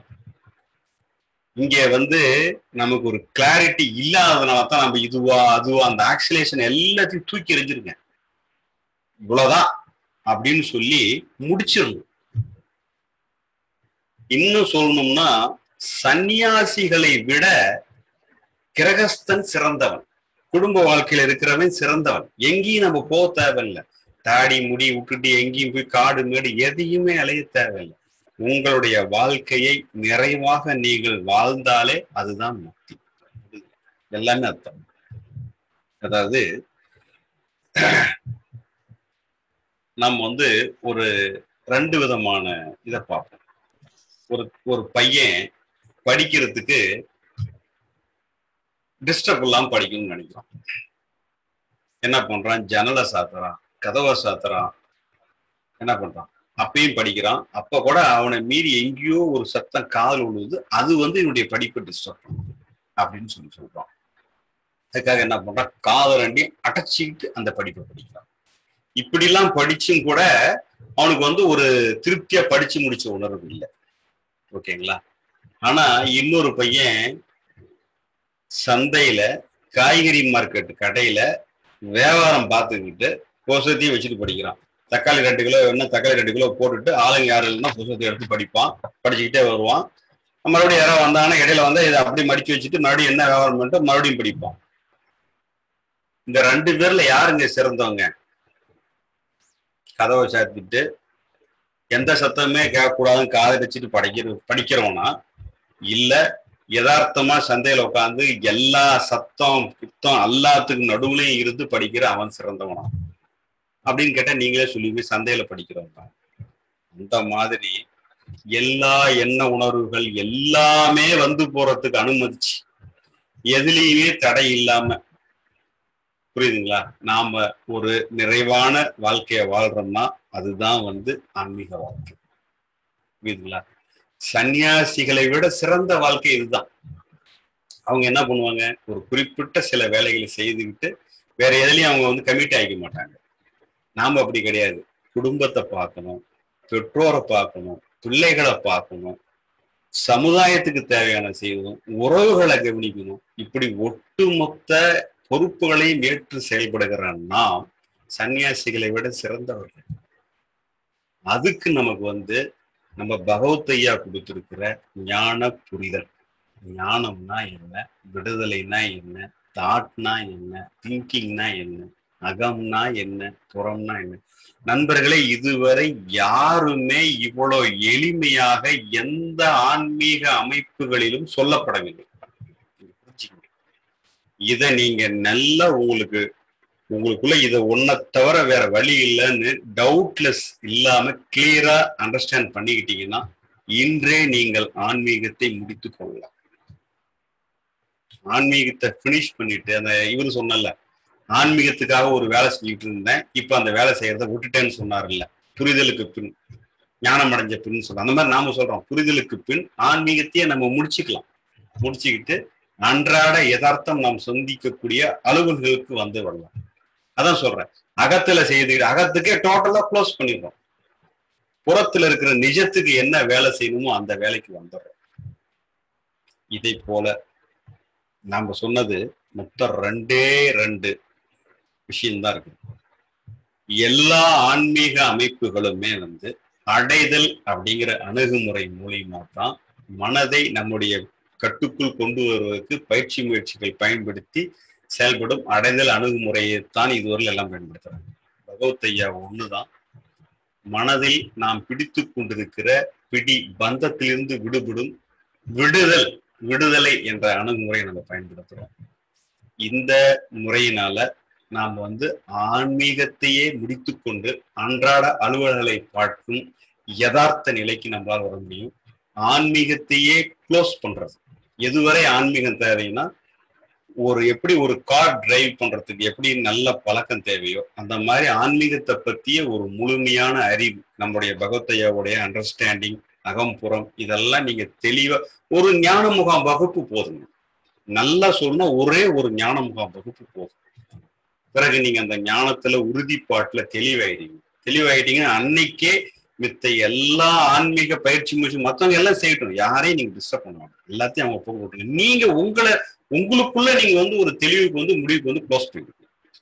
இங்க வந்து நமக்கு ஒரு கிளாரிட்டி இல்லாததுனால தான் நம்ம இதுவா அதுவா அந்த ஆக்சிலேஷன் எல்லாத்தையும் தூக்கி எறிஞ்சிருங்க இவ்வளவுதான் அப்படின்னு சொல்லி முடிச்சிடணும் இன்னும் சொல்லணும்னா சந்நியாசிகளை விட கிரகஸ்தன் சிறந்தவன் குடும்ப வாழ்க்கையில இருக்கிறவன் சிறந்தவன் எங்கேயும் நம்ம போக தேவையில்லை தாடி முடி விட்டுட்டு எங்கேயும் போய் காடு மேடு எதையுமே அலைய தேவையில்லை உங்களுடைய வாழ்க்கையை நிறைவாக நீங்கள் வாழ்ந்தாலே அதுதான் முக்தி எல்லாமே அர்த்தம் அதாவது நம்ம வந்து ஒரு ரெண்டு விதமான இதை பார்ப்போம் ஒரு ஒரு பையன் படிக்கிறதுக்கு டிஸ்டர்ப் இல்லாம படிக்கணும்னு நினைக்கிறான் என்ன பண்றான் ஜன்னலை சாத்துறான் கதவை சாத்துறான் என்ன பண்றான் அப்பயும் படிக்கிறான் அப்ப கூட அவனை மீறி எங்கேயோ ஒரு சத்தம் காதல் விழுவுது அது வந்து என்னுடைய படிப்பை டிஸ்டர்ப் பண்ணுது அப்படின்னு சொல்லி சொல்றான் அதுக்காக என்ன பண்றான் காதலண்டி அடைச்சிக்கிட்டு அந்த படிப்பை படிக்கிறான் இப்படிலாம் படிச்சும் கூட அவனுக்கு வந்து ஒரு திருப்தியா படிச்சு முடிச்ச உணர்வு இல்லை ஓகேங்களா ஆனா இன்னொரு பையன் சந்தையில காய்கறி மார்க்கெட் கடையில வியாபாரம் பார்த்துக்கிட்டு புஸ்தகத்தையும் வச்சுட்டு படிக்கிறான் தக்காளி ரெண்டு கிலோ வேணும் தக்காளி ரெண்டு கிலோ போட்டுட்டு ஆளுங்க யாரும் இல்லைன்னா புஸ்தகத்தை எடுத்து படிப்பான் படிச்சுக்கிட்டே வருவான் மறுபடியும் யாராவது வந்தாங்கன்னா இடையில வந்தா இதை அப்படி மடிச்சு வச்சுட்டு மறுபடியும் என்ன வியாபாரம் பண்ணிட்டு மறுபடியும் படிப்பான் இந்த ரெண்டு பேர்ல யாருங்க சிறந்தவங்க கதவை சாத்திட்டு எந்த சத்தமே கேட்கக்கூடாதுன்னு காதை வச்சுட்டு படிக்கிற படிக்கிறவனா இல்ல யதார்த்தமா சந்தையில உட்காந்து எல்லா சத்தம் குத்தம் எல்லாத்துக்கும் நடுவுலயும் இருந்து படிக்கிற அவன் சிறந்தவனா அப்படின்னு கேட்டா நீங்களே சொல்லுவீங்க சந்தையில படிக்கிறவன் தான் அந்த மாதிரி எல்லா எண்ண உணர்வுகள் எல்லாமே வந்து போறதுக்கு அனுமதிச்சு எதுலேயுமே தடை இல்லாம புரியுதுங்களா நாம ஒரு நிறைவான வாழ்க்கைய வாழ்றோம்னா அதுதான் வந்து ஆன்மீக வாழ்க்கை புரியுதுங்களா சன்னியாசிகளை விட சிறந்த வாழ்க்கை இதுதான் அவங்க என்ன பண்ணுவாங்க ஒரு குறிப்பிட்ட சில வேலைகளை செய்துக்கிட்டு வேற எதுலயும் அவங்க வந்து கமிட் ஆகிக்க மாட்டாங்க நாம அப்படி கிடையாது குடும்பத்தை பார்க்கணும் பெற்றோரை பார்க்கணும் பிள்ளைகளை பார்க்கணும் சமுதாயத்துக்கு தேவையான செய்யணும் உறவுகளை கவனிக்கணும் இப்படி ஒட்டுமொத்த பொறுப்புகளையும் ஏற்று செயல்படுகிற நாம் சன்னியாசிகளை விட சிறந்தவர்கள் அதுக்கு நமக்கு வந்து நம்ம பகவத்தையா கொடுத்திருக்கிற ஞான புரிதல் ஞானம்னா என்ன விடுதலைனா என்ன தாட்னா என்ன திங்கிங்னா என்ன அகம்னா என்ன புறம்னா என்ன நண்பர்களே இதுவரை யாருமே இவ்வளவு எளிமையாக எந்த ஆன்மீக அமைப்புகளிலும் சொல்லப்படவில்லை இத நீங்க நல்லா உங்களுக்கு உங்களுக்குள்ள இத ஒன்ன தவிர வேற வழி இல்லைன்னு டவுட்லெஸ் இல்லாம கிளியரா அண்டர்ஸ்டாண்ட் பண்ணிக்கிட்டீங்கன்னா இன்றே நீங்கள் ஆன்மீகத்தை முடித்து கொள்ளலாம் ஆன்மீகத்தை பினிஷ் பண்ணிட்டு அந்த இவரு சொன்னல ஆன்மீகத்துக்காக ஒரு வேலை செஞ்சுட்டு இருந்தேன் இப்ப அந்த வேலை செய்யறத விட்டுட்டேன்னு சொன்னார் இல்ல புரிதலுக்கு பின் ஞானம் அடைஞ்ச பின் சொல்றோம் அந்த மாதிரி நாம சொல்றோம் புரிதலுக்கு பின் ஆன்மீகத்தையே நம்ம முடிச்சுக்கலாம் முடிச்சுக்கிட்டு அன்றாட யதார்த்தம் நாம் சந்திக்கக்கூடிய அலுவல்களுக்கு வந்து வரலாம் அதான் சொல்றேன் அகத்துல செய்து அகத்துக்கே டோட்டலா க்ளோஸ் பண்ணிடுறோம் புறத்துல இருக்கிற நிஜத்துக்கு என்ன வேலை செய்யணுமோ அந்த வேலைக்கு வந்துடுறோம் இதை போல நாம சொன்னது மொத்தம் ரெண்டே ரெண்டு விஷயம்தான் இருக்கு எல்லா ஆன்மீக அமைப்புகளுமே வந்து அடைதல் அப்படிங்கிற அணுகுமுறை மூலியமா தான் மனதை நம்முடைய கட்டுக்குள் கொண்டு வருவதற்கு பயிற்சி முயற்சிகள் பயன்படுத்தி செயல்படும் அடைதல் அணுகுமுறையைத்தான் இதுவரை எல்லாம் பயன்படுத்துறாங்க பகவத் ஐயா ஒண்ணுதான் மனதில் நாம் பிடித்து கொண்டிருக்கிற பிடி பந்தத்திலிருந்து விடுபடும் விடுதல் விடுதலை என்ற அணுகுமுறையை நம்ம பயன்படுத்துறோம் இந்த முறையினால நாம் வந்து ஆன்மீகத்தையே முடித்து கொண்டு அன்றாட அலுவல்களை பார்க்கும் யதார்த்த நிலைக்கு நம்மளால் வர முடியும் ஆன்மீகத்தையே க்ளோஸ் பண்றது எதுவரை ஆன்மீகம் தேவைன்னா ஒரு எப்படி ஒரு கார் டிரைவ் பண்றதுக்கு எப்படி நல்ல பழக்கம் தேவையோ அந்த மாதிரி ஆன்மீகத்தை பத்திய ஒரு முழுமையான அறிவு நம்முடைய பகவத்தையாவுடைய அண்டர்ஸ்டாண்டிங் அகம்புறம் இதெல்லாம் நீங்க தெளிவா ஒரு ஞான முகாம் வகுப்பு போதுங்க நல்லா சொல்லணும்னா ஒரே ஒரு ஞான முகாம் வகுப்பு போதும் பிறகு நீங்க அந்த ஞானத்துல உறுதிப்பாட்டுல தெளிவாயிட்டீங்க தெளிவாயிட்டீங்கன்னா அன்னைக்கே மித்த எல்லா ஆன்மீக பயிற்சி முயற்சி மத்தவங்க எல்லாம் செய்யட்டும் யாரையும் நீங்க டிஸ்டர்ப் பண்ணுவாங்க எல்லாத்தையும் அவங்க போக விட்டுங்க நீங்க உங்களை உங்களுக்குள்ள நீங்க வந்து ஒரு தெளிவுக்கு வந்து முடிவுக்கு வந்து க்ளோஸ் பண்ணிடுங்க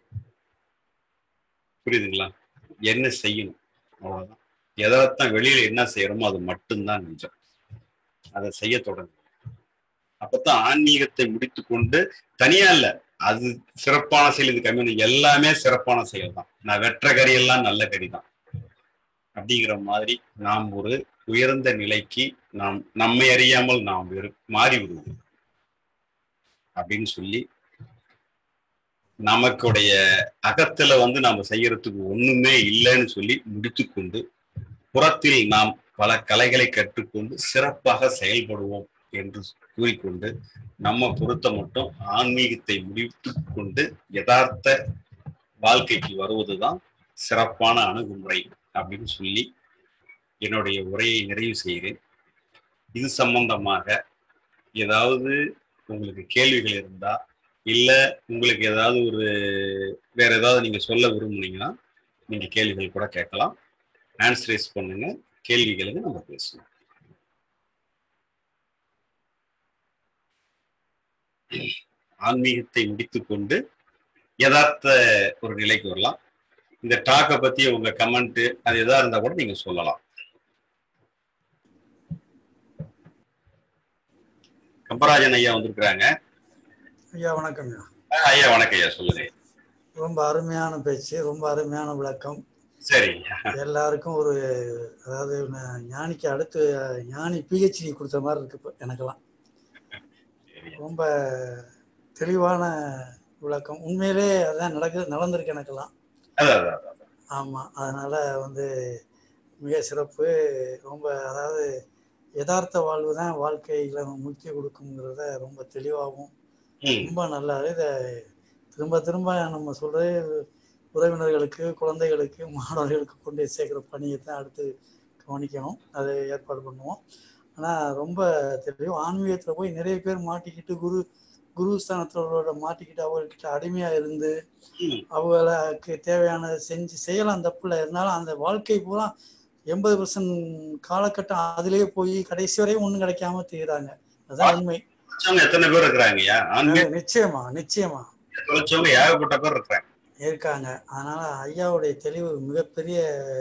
புரியுதுங்களா என்ன செய்யணும் அவ்வளவுதான் எதாத்தான் வெளியில என்ன செய்யறோமோ அது மட்டும்தான் நிஜம் அதை செய்ய தொடங்கு அப்பதான் ஆன்மீகத்தை முடித்து கொண்டு தனியா இல்ல அது சிறப்பான செயல் இது கம்மி எல்லாமே சிறப்பான செயல் தான் நான் வெற்ற கறி எல்லாம் நல்ல கறி தான் அப்படிங்கிற மாதிரி நாம் ஒரு உயர்ந்த நிலைக்கு நாம் நம்மை அறியாமல் நாம் வெறு மாறி விடுவோம் அப்படின்னு சொல்லி நமக்குடைய அகத்துல வந்து நாம செய்யறதுக்கு ஒண்ணுமே இல்லைன்னு சொல்லி முடித்துக்கொண்டு புறத்தில் நாம் பல கலைகளை கற்றுக்கொண்டு சிறப்பாக செயல்படுவோம் என்று கூறிக்கொண்டு நம்ம பொறுத்த மட்டும் ஆன்மீகத்தை முடித்து கொண்டு யதார்த்த வாழ்க்கைக்கு வருவதுதான் சிறப்பான அணுகுமுறை அப்படின்னு சொல்லி என்னுடைய உரையை நிறைவு செய்கிறேன் இது சம்பந்தமாக ஏதாவது உங்களுக்கு கேள்விகள் இருந்தா இல்ல உங்களுக்கு ஏதாவது ஒரு வேற ஏதாவது நீங்க சொல்ல விரும்புனீங்கன்னா நீங்க கேள்விகள் கூட கேட்கலாம் ஆன்சரைஸ் பண்ணுங்க கேள்விகளுக்கு நம்ம பேசலாம் ஆன்மீகத்தை முடித்துக்கொண்டு யதார்த்த ஒரு நிலைக்கு வரலாம் இந்த டாக்கை பத்தி உங்க கமெண்ட் அது எதா இருந்தா கூட நீங்க சொல்லலாம் கம்பராஜன் ஐயா வந்திருக்கிறாங்க ஐயா வணக்கம்யா ஐயா வணக்கம் ஐயா சொல்லுங்க ரொம்ப அருமையான பேச்சு ரொம்ப அருமையான விளக்கம் சரி எல்லாருக்கும் ஒரு அதாவது நான் ஞானிக்கு அடுத்து ஞானி பிஹெச்டி கொடுத்த மாதிரி இருக்கு இப்போ எனக்கெல்லாம் சரி. ரொம்ப தெளிவான விளக்கம் உண்மையிலே அதான் நடக்குது நடந்திருக்கு எனக்கெல்லாம் அதான், அதான், அதான். ஆமாம் அதனால வந்து மிக சிறப்பு ரொம்ப அதாவது யதார்த்த வாழ்வு தான் வாழ்க்கையில் முக்கிய கொடுக்குங்கிறத ரொம்ப தெளிவாகவும் ம், ரொம்ப நல்லா இதை திரும்ப திரும்ப நம்ம சொல்றது உறவினர்களுக்கு குழந்தைகளுக்கு மாணவர்களுக்கு கொண்டு போய் சேர்க்குற பணியை தான் அடுத்து கவனிக்கணும் அதை ஏற்பாடு பண்ணுவோம் ஆனால் ரொம்ப தெரியும் ஆன்மீகத்தில் போய் நிறைய பேர் மாட்டிக்கிட்டு குரு குரு ஸ்தானத்தோட மாட்டிக்கிட்டு அவங்கக்கிட்ட அடிமையாக இருந்து ம். அவங்களுக்கு தேவையானதை செஞ்சு செய்யலாம் தப்பில்ல இருந்தாலும் அந்த வாழ்க்கை பூரா எண்பது பர்சன்ட் காலகட்டம் அதிலேயே போய் கடைசி வரையும் ஒன்றும் கிடைக்காம தீராங்க அதுதான் உண்மை தொலைச்சவங்க எத்தனை பேர் இருக்கிறாங்கய்யா ஆன்மீக நிச்சயமா நிச்சயமா தொலைச்சவங்க ஏகப்பட்ட பேர் இருக்கிறாங்க இருக்காங்க அதனால ஐயாவுடைய தெளிவு மிகப்பெரிய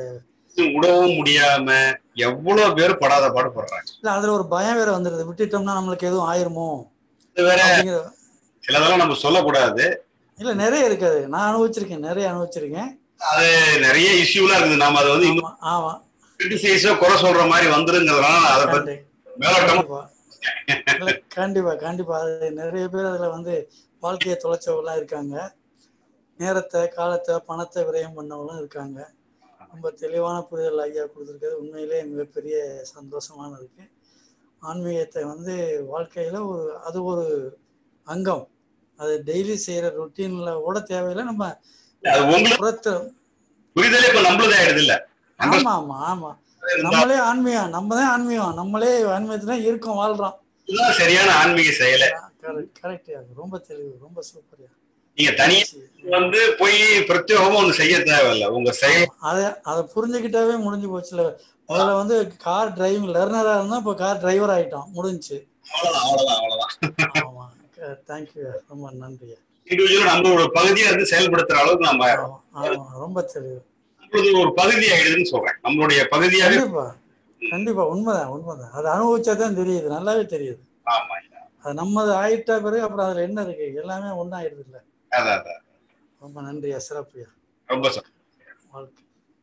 உடவும் முடியாம எவ்வளவு பேர் படாத பாடுபடுறாங்க இல்ல அதுல ஒரு பயம் வேற வந்துடுது விட்டுட்டோம்னா நம்மளுக்கு எதுவும் ஆயிருமோ இது வேற அப்படிங்கிற சிலதெல்லாம் நம்ம சொல்லக்கூடாது இல்ல நிறைய இருக்காது நான் அனுபவிச்சிருக்கேன் நிறைய அனுபவிச்சிருக்கேன் அது நிறைய இஷ்யூலாம் இருக்குது நாம அதை வந்து இன்னும் ஆமா ஆமா கிரிட்டிசைஸோ குறை சொல்ற மாதிரி வந்துருங்கிறதுனால அதை பத்தி கண்டி- மேலோட்டமா கண்டிப்பா இல்ல, கண்டிப்பா கண்டிப்பா அது நிறைய பேர் அதுல வந்து வாழ்க்கையை தொலைச்சவங்களாம் இருக்காங்க நேரத்தை காலத்தை பணத்தை விரயம் பண்ணவங்களும் இருக்காங்க ரொம்ப தெளிவான புரிதல் ஐயா கொடுத்துருக்கிறது உண்மையிலே மிகப்பெரிய சந்தோஷமான இருக்கு ஆன்மீகத்தை வந்து வாழ்க்கையில ஒரு அது ஒரு அங்கம் அது டெய்லி செய்யற ரொட்டீன்ல கூட தேவையில்லை நம்ம அது உங்களுக்கு புறத்து புரிதலே இப்ப நம்மளுதான் ஆயிடுது இல்ல ஆமா ஆமா ஆமா நம்மளே ஆன்மீகம் நம்ம தான் ஆன்மீகம் நம்மளே ஆன்மீகத்துல தான் இருக்கோம் வாழ்றோம் இதுதான் சரியான ஆன்மீக செயலை கரெக்ட் ரொம்ப தெளிவு ரொம்ப சூப்பர்யா நீங்க தனியா வந்து போய் பிரத்யேகமா ஒண்ணு செய்ய தேவையில்ல உங்க செயல் அதை அதை புரிஞ்சுக்கிட்டாவே முடிஞ்சு போச்சுல முதல்ல வந்து கார் டிரைவிங் லெர்னரா இருந்தா இப்போ கார் டிரைவர் ஆயிட்டோம் முடிஞ்சுச்சு அவ்வளவுதான் அவ்வளவுதான் அவ்வளவுதான் ஆமா தேங்க்யூ ரொம்ப நன்றியா இண்டிவிஜுவல் நம்மளோட பகுதியை வந்து செயல்படுத்துற அளவுக்கு நம்ம ஆமா ஆமா ரொம்ப தெளிவு நம்மளது ஒரு பகுதி ஆயிடுதுன்னு சொல்றேன் நம்மளுடைய பகுதியாவே கண்டிப்பா கண்டிப்பா உண்மைதான் உண்மைதான் அது அனுபவிச்சா தான் தெரியுது நல்லாவே தெரியுது ஆமா அது நம்மது ஆயிட்டா பிறகு அப்புறம் அதுல என்ன இருக்கு எல்லாமே ஒன்றாயிடுது இல்ல அதான் அதான் ரொம்ப நன்றியா சிறப்புயா ரொம்ப சந்தோஷம். வாழ்க்கை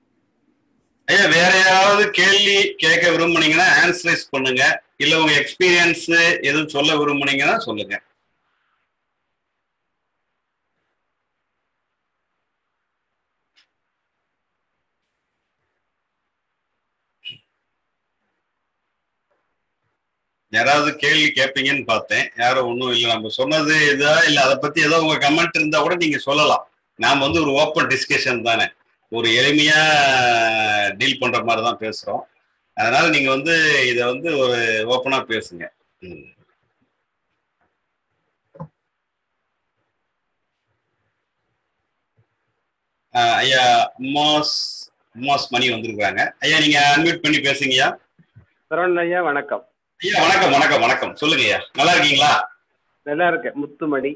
ஐயா வேற யாராவது கேள்வி கேட்க விரும்புனீங்கன்னா ஆன்சரைஸ் பண்ணுங்க இல்ல உங்க எக்ஸ்பீரியன்ஸ் எதுவும் சொல்ல விரும்புனீங்கன்னா சொல்லுங்க யாராவது கேள்வி கேட்பீங்கன்னு பார்த்தேன் யாரும் ஒன்றும் இல்லை நம்ம சொன்னது இதா இல்லை அதை பத்தி ஏதோ உங்க கமெண்ட் இருந்தா கூட நீங்க சொல்லலாம் நாம வந்து ஒரு ஓப்பன் டிஸ்கஷன் தானே ஒரு எளிமையா டீல் பண்ற மாதிரி தான் பேசுறோம் அதனால நீங்க வந்து இதை வந்து ஒரு ஓப்பனா பேசுங்க ம். ஆஹ் ஐயா உமாஸ் உமாஸ் மணி வந்திருக்காங்க ஐயா நீங்க அன்மியூட் பண்ணி பேசுங்கய்யா சரவணன் ஐயா வணக்கம் ஐயா வணக்கம் வணக்கம் வணக்கம் சொல்லுங்க ஐயா நல்லா இருக்கீங்களா நல்லா இருக்கேன் முத்துமணி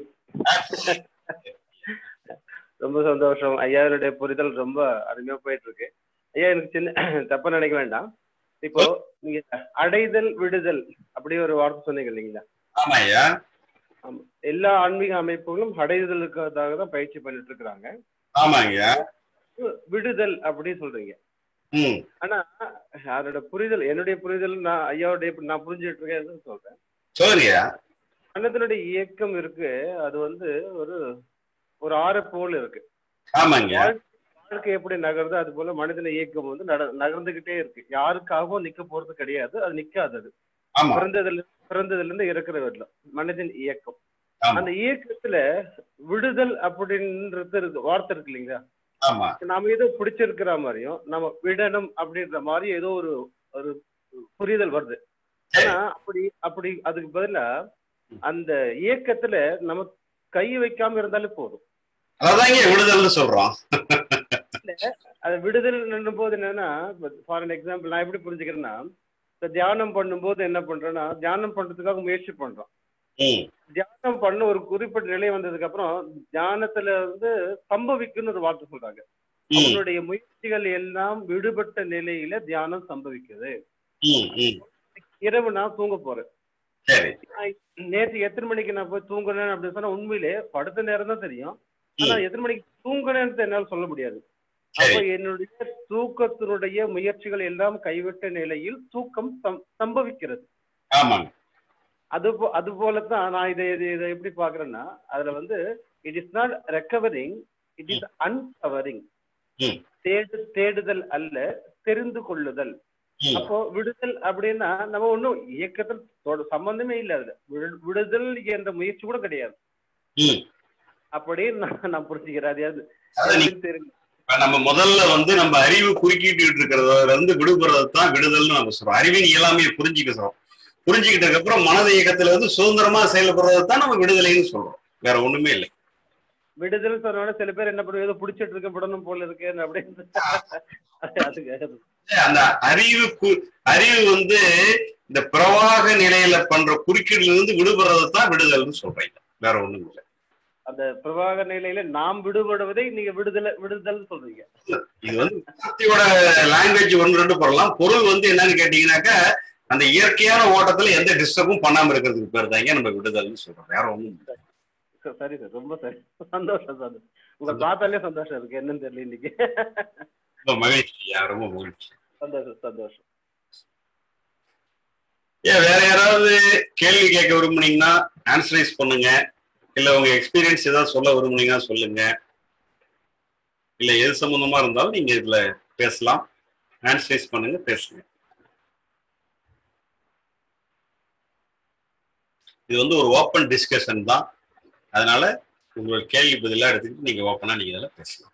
ரொம்ப சந்தோஷம் ஐயாவினுடைய புரிதல் ரொம்ப அருமையா போயிட்டு இருக்கு ஐயா எனக்கு சின்ன தப்பா நினைக்க வேண்டாம் இப்போ நீங்க அடைதல் விடுதல் அப்படி ஒரு வார்த்தை சொன்னீங்க இல்லைங்களா ஆமா ஐயா ஆமா. எல்லா ஆன்மீக அமைப்புகளும் அடைதலுக்காக தான் பயிற்சி பண்ணிட்டு இருக்கிறாங்க ஆமாங்க ஐயா விடுதல் அப்படி சொல்றீங்க ம் ஆனா அதோட புரிதல் என்னுடைய புரிதல் நான் ஐயாவுடைய நான் புரிஞ்சுட்டு இருக்கேன் சொல்றேன் சொல்லுங்க ஐயா மனத்தினுடைய இயக்கம் இருக்கு அது வந்து ஒரு ஒரு ஆறு போல் இருக்கு ஆமாங்க வாழ்- வாழ்க்கை எப்படி நகருது அது போல மனிதன இயக்கம் வந்து நட- நகர்ந்துகிட்டே இருக்கு யாருக்காகவும் நிக்க போறது கிடையாது அது நிக்காது அது ஆமா பிறந்ததுல பிறந்ததுல இருந்து இறக்குற வரலாம் மனிதன் இயக்கம் ஆமா அந்த இயக்கத்துல விடுதல் அப்படின்றது இருக்கு வார்த்தை இருக்கு இல்லைங்களா ஆமா நாம ஏதோ பிடிச்சிருக்கிற மாதிரியும் நம்ம விடணும் அப்படின்ற மாதிரி ஏதோ ஒரு ஒரு புரிதல் வருது ஆனா அப்படி அப்படி அதுக்கு பதிலா அந்த இயக்கத்துல நம்ம கை வைக்காம இருந்தாலே போதும் அதாங்க விடுதல்னு சொல்றோம் அது விடுதல் போது என்னன்னா ஃபார் அன் எக்ஸாம்பிள் நான் எப்படி புரிஞ்சுக்கிறேன்னா இந்த தியானம் பண்ணும்போது என்ன பண்றேன்னா தியானம் பண்றதுக்காக முயற்சி பண்றோம் ம் தியானம் பண்ண ஒரு குறிப்பிட்ட நிலை வந்ததுக்கு அப்புறம் தியானத்துல வந்து சம்பவிக்குன்னு ஒரு வார்த்தை சொல்றாங்க ம் அவனுடைய முயற்சிகள் எல்லாம் விடுபட்ட நிலையில தியானம் சம்பவிக்குது ம் ம் இரவு நான் தூங்க போறேன் சரி நேற்று எத்தனை மணிக்கு நான் போய் தூங்கினேன் அப்படின்னு சொன்னா உண்மையிலே படுத்த நேரம் தான் தெரியும் ஆனா எத்தனை மணிக்கு தூங்கினேன்னு என்னால சொல்ல முடியாது அப்ப சரி என்னுடைய தூக்கத்தினுடைய முயற்சிகள் எல்லாம் கைவிட்ட நிலையில் தூக்கம் சம்- சம்பவிக்கிறது ஆமாங்க அது போ- அது போலதான் நான் இதை இதை இதை எப்படி பாக்குறேன்னா அதுல வந்து it is not recovering it is uncovering hmm. தேடு தேடுதல் அல்ல தெரிந்து கொள்ளுதல் ம். அப்போ விடுதல் அப்படின்னா நம்ம ஒண்ணும் இயக்கத்தில் தொட- சம்பந்தமே இல்லை அதுல விடு- விடுதல் என்ற முயற்சி கூட கிடையாது ம். அப்படியே நான் நான் புரிஞ்சுக்கிறேன் அது அது அதான் நீ- எனக்கு தெரியும் இப்ப நம்ம முதல்ல வந்து நம்ம அறிவு குறுக்கிட்டு இருக்கிறதுல இருந்து விடுபடுறது தான் விடுதல்னு நம்ம சொல்றோம் அறிவின் இயலாமையை புரிஞ்சுக்க சொல்றோம் புரிஞ்சுக்கிட்டதுக்கு அப்புறம் மனத இயக்கத்துல வந்து சுதந்திரமா செயல்படுறது தான் நம்ம விடுதலைன்னு சொல்றோம் வேற ஒண்ணுமே இல்லை விடுதல் சொன்னோட சில பேர் என்ன பண்ணுவோம் ஏதோ பிடிச்சிட்டு இருக்க விடணும் போல இருக்கு அப்படின்னு அதுக்கு அது- அந்த அறிவு கு- அறிவு வந்து இந்த பிரவாக நிலையில பண்ற குறுக்கீடுல இருந்து விடுபடுறது தான் விடுதல்னு சொல்றீங்க வேற ஒண்ணும் இல்லை அந்த பிரவாக நிலையில நாம் விடுபடுவதை நீங்க விடுதலை விடுதல் சொல்றீங்க இது வந்து வார்த்தையோட லாங்குவேஜ் ஒன்று ரெண்டு போடலாம் பொருள் வந்து என்னன்னு கேட்டீங்கன்னாக்கா அந்த இயற்கையான ஓட்டத்துல எந்த டிஸ்டர்பும் பண்ணாம இருக்கிறதுக்கு பேர் தாங்க நம்ம விடுதல்னு சொல்றோம் வேற ஒண்ணும் இல்லை ச- சரி சார் ரொம்ப சரி சந்தோஷம் சந்தோஷம் உங்களை பார்த்தாலே சந்தோஷம் இருக்கு என்னன்னு தெரியல இன்னைக்கு ரொம்ப மகிழ்ச்சி ஐயா, ரொம்ப மகிழ்ச்சி சந்தோஷம் சந்தோஷம் ஏன் வேற யாராவது கேள்வி கேட்க விரும்புனீங்கன்னா ஆன்சரைஸ் பண்ணுங்க இல்ல உங்க எக்ஸ்பீரியன்ஸ் ஏதாவது சொல்ல விரும்புனீங்கன்னா சொல்லுங்க இல்ல எது சம்பந்தமா இருந்தாலும் நீங்க இதுல பேசலாம் ஆன்சரைஸ் பண்ணுங்க பேசுங்க இது வந்து ஒரு ஓப்பன் டிஸ்கஷன் தான் அதனால உங்களோட கேள்வி பதிலாக எடுத்துக்கிட்டு நீங்க ஓப்பனா நீங்க இதில் பேசலாம்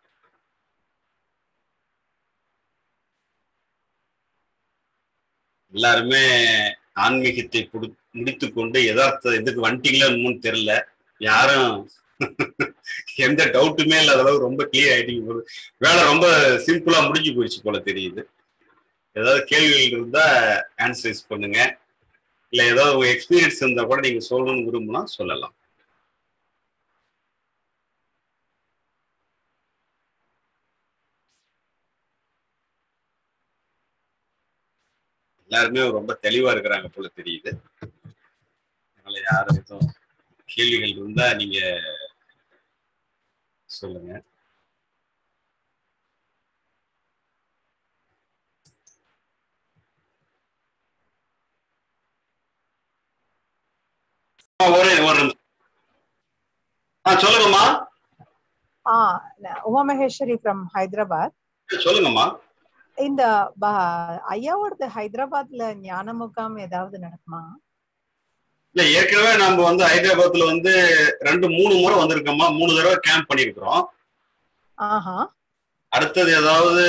எல்லாருமே ஆன்மீகத்தை புடி முடித்து கொண்டு யதார்த்த இதுக்கு வந்துட்டீங்களா என்னன்னு தெரியல யாரும் எந்த டவுட்டுமே இல்லாத அளவு ரொம்ப கிளியர் ஆயிட்டீங்க போல வேலை ரொம்ப சிம்பிளா முடிஞ்சு போயிடுச்சு போல தெரியுது ஏதாவது கேள்விகள் இருந்தா ஆன்சரைஸ் பண்ணுங்க இல்ல ஏதாவது உங்க எக்ஸ்பீரியன்ஸ் இருந்தா கூட நீங்க சொல்லணும்னு விரும்புனா சொல்லலாம் எல்லாருமே ரொம்ப தெளிவா இருக்கிறாங்க போல தெரியுது அதனால யாரும் எதுவும் கேள்விகள் இருந்தா நீங்க சொல்லுங்க ஆ, ஒரே ஒரு நிமிஷம் ஆ சொல்லுங்கம்மா ஆ ந- உமா மகேஸ்வரி ஃப்ரம் ஹைதராபாத் சொல்லுங்கம்மா இந்த ப- ஐயாவோடது ஹைதராபாத்ல ஞான முகாம் ஏதாவது நடக்குமா இல்ல ஏற்கனவே நம்ம வந்து ஹைதராபாத்ல வந்து ரெண்டு மூணு முறை வந்திருக்கோம்மா மூணு தடவை கேம்ப் பண்ணியிருக்கிறோம் ஆஹா அடுத்தது ஏதாவது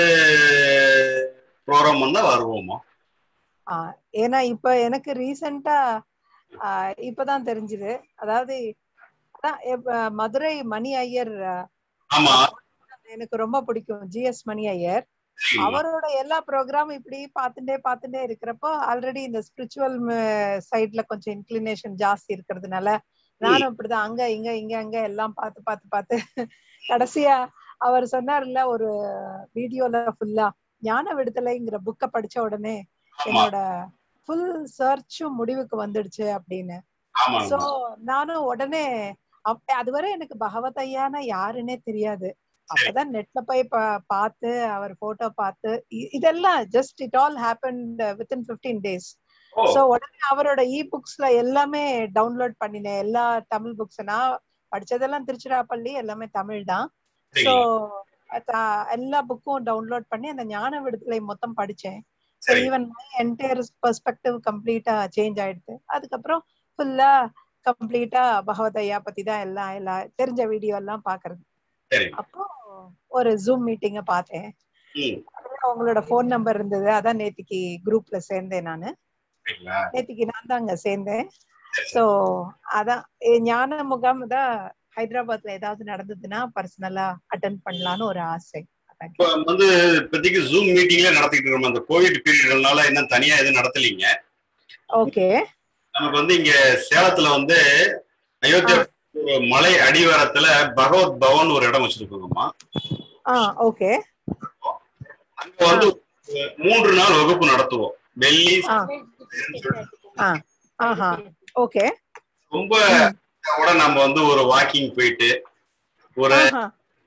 ப்ரோக்ராம் வந்தா வருவோமா ஆ, ஏன்னா இப்ப எனக்கு ரீசெண்டா இப்பதான் தெரிஞ்சுது அதாவது அதான் இப்ப மதுரை மணி ஐயர் ஆ, ஆமா எனக்கு ரொம்ப பிடிக்கும் ஜிஎஸ் மணி ஐயர் சரிங்கம்மா. அவரோட எல்லா ப்ரோக்ராம் இப்படி பார்த்துட்டே பார்த்துட்டே இருக்கிறப்போ ஆல்ரெடி இந்த ஸ்பிரிச்சுவல் சைட்ல கொஞ்சம் இன்க்ளினேஷன் ஜாஸ்தி இருக்கிறதுனால நானும் இப்படிதான் அங்க இங்க இங்க அங்க எல்லாம் பார்த்து பார்த்து பார்த்து கடைசியா அவர் சொன்னார்ல ஒரு வீடியோல ஃபுல்லா ஞான விடுதலைங்கிற புக்க படிச்ச உடனே ஆமா என்னோட ஃபுல் சர்ச்சும் முடிவுக்கு வந்துடுச்சு அப்படின்னு ஆமா சோ நானும் உடனே அப்ப அதுவரை எனக்கு பகவத் ஐயானா யாருன்னே தெரியாது அப்பதான் நெட்ல போய் பா- பார்த்து அவர் போட்டோ பார்த்து இ- இதெல்லாம் just it all happen within fifteen days oh, so உடனே அவரோட இ புக்ஸ்ல எல்லாமே டவுன்லோட் பண்ணினேன் எல்லா தமிழ் புக்ஸ் நான் படிச்சதெல்லாம் திருச்சிராப்பள்ளி எல்லாமே தமிழ் தான் சோ சரிங்க. எல்லா புக்கும் டவுன்லோட் பண்ணி அந்த ஞான விடுதலை மொத்தம் படிச்சேன் ஸோ சரி. ஈவன் என்டையர் பெர்ஸ்பெக்டிவ் கம்ப்ளீட்டா சேஞ்ச் ஆயிடுது அதுக்கப்புறம் ஃபுல்லா கம்ப்ளீட்டா பகவத் ஐயா பத்தி தான் எல்லாம் எல்லாம் தெரிஞ்ச வீடியோ எல்லாம் பாக்குறது சரி. அப்போ ஒரு ஜூம் மீட்டிங்க பார்த்தேன் ம், அதுல உங்களோட ஃபோன் நம்பர் இருந்தது அதான் நேத்திக்கு குரூப்ல சேர்ந்தேன் நானு சரிங்களா? நேத்திக்கு நான் தான் அங்க சேர்ந்தேன் சோ அதான் எ, ஞான முகாம் தான் ஹைதராபாத்ல ஏதாவது நடந்ததுன்னா பர்சனலா அட்டன் பண்ணலாம்னு ஒரு ஆசை அதான் இப்ப வந்து இப்போதைக்கு ஜூம் மீட்டிங்ல நடத்திட்டு இருக்கோம் அந்த கோவிட் பீரியட்னால இன்னும் தனியா எதுவும் நடத்தலீங்க ஓகே நமக்கு வந்து இங்க சேலத்துல வந்து அயோத்தியா ஒரு மலை அடிவாரத்துல பகவத் பவன் ஒரு இடம் வச்சிருக்கோங்கம்மா ஆ ஓகே அங்க வந்து மூன்று நாள் வகுப்பு நடத்துவோம் வெள்ளி ஆ ஆஹா ஓகே ரொம்ப கூட நம்ம வந்து ஒரு வாக்கிங் போயிட்டு ஒரு ஆஹா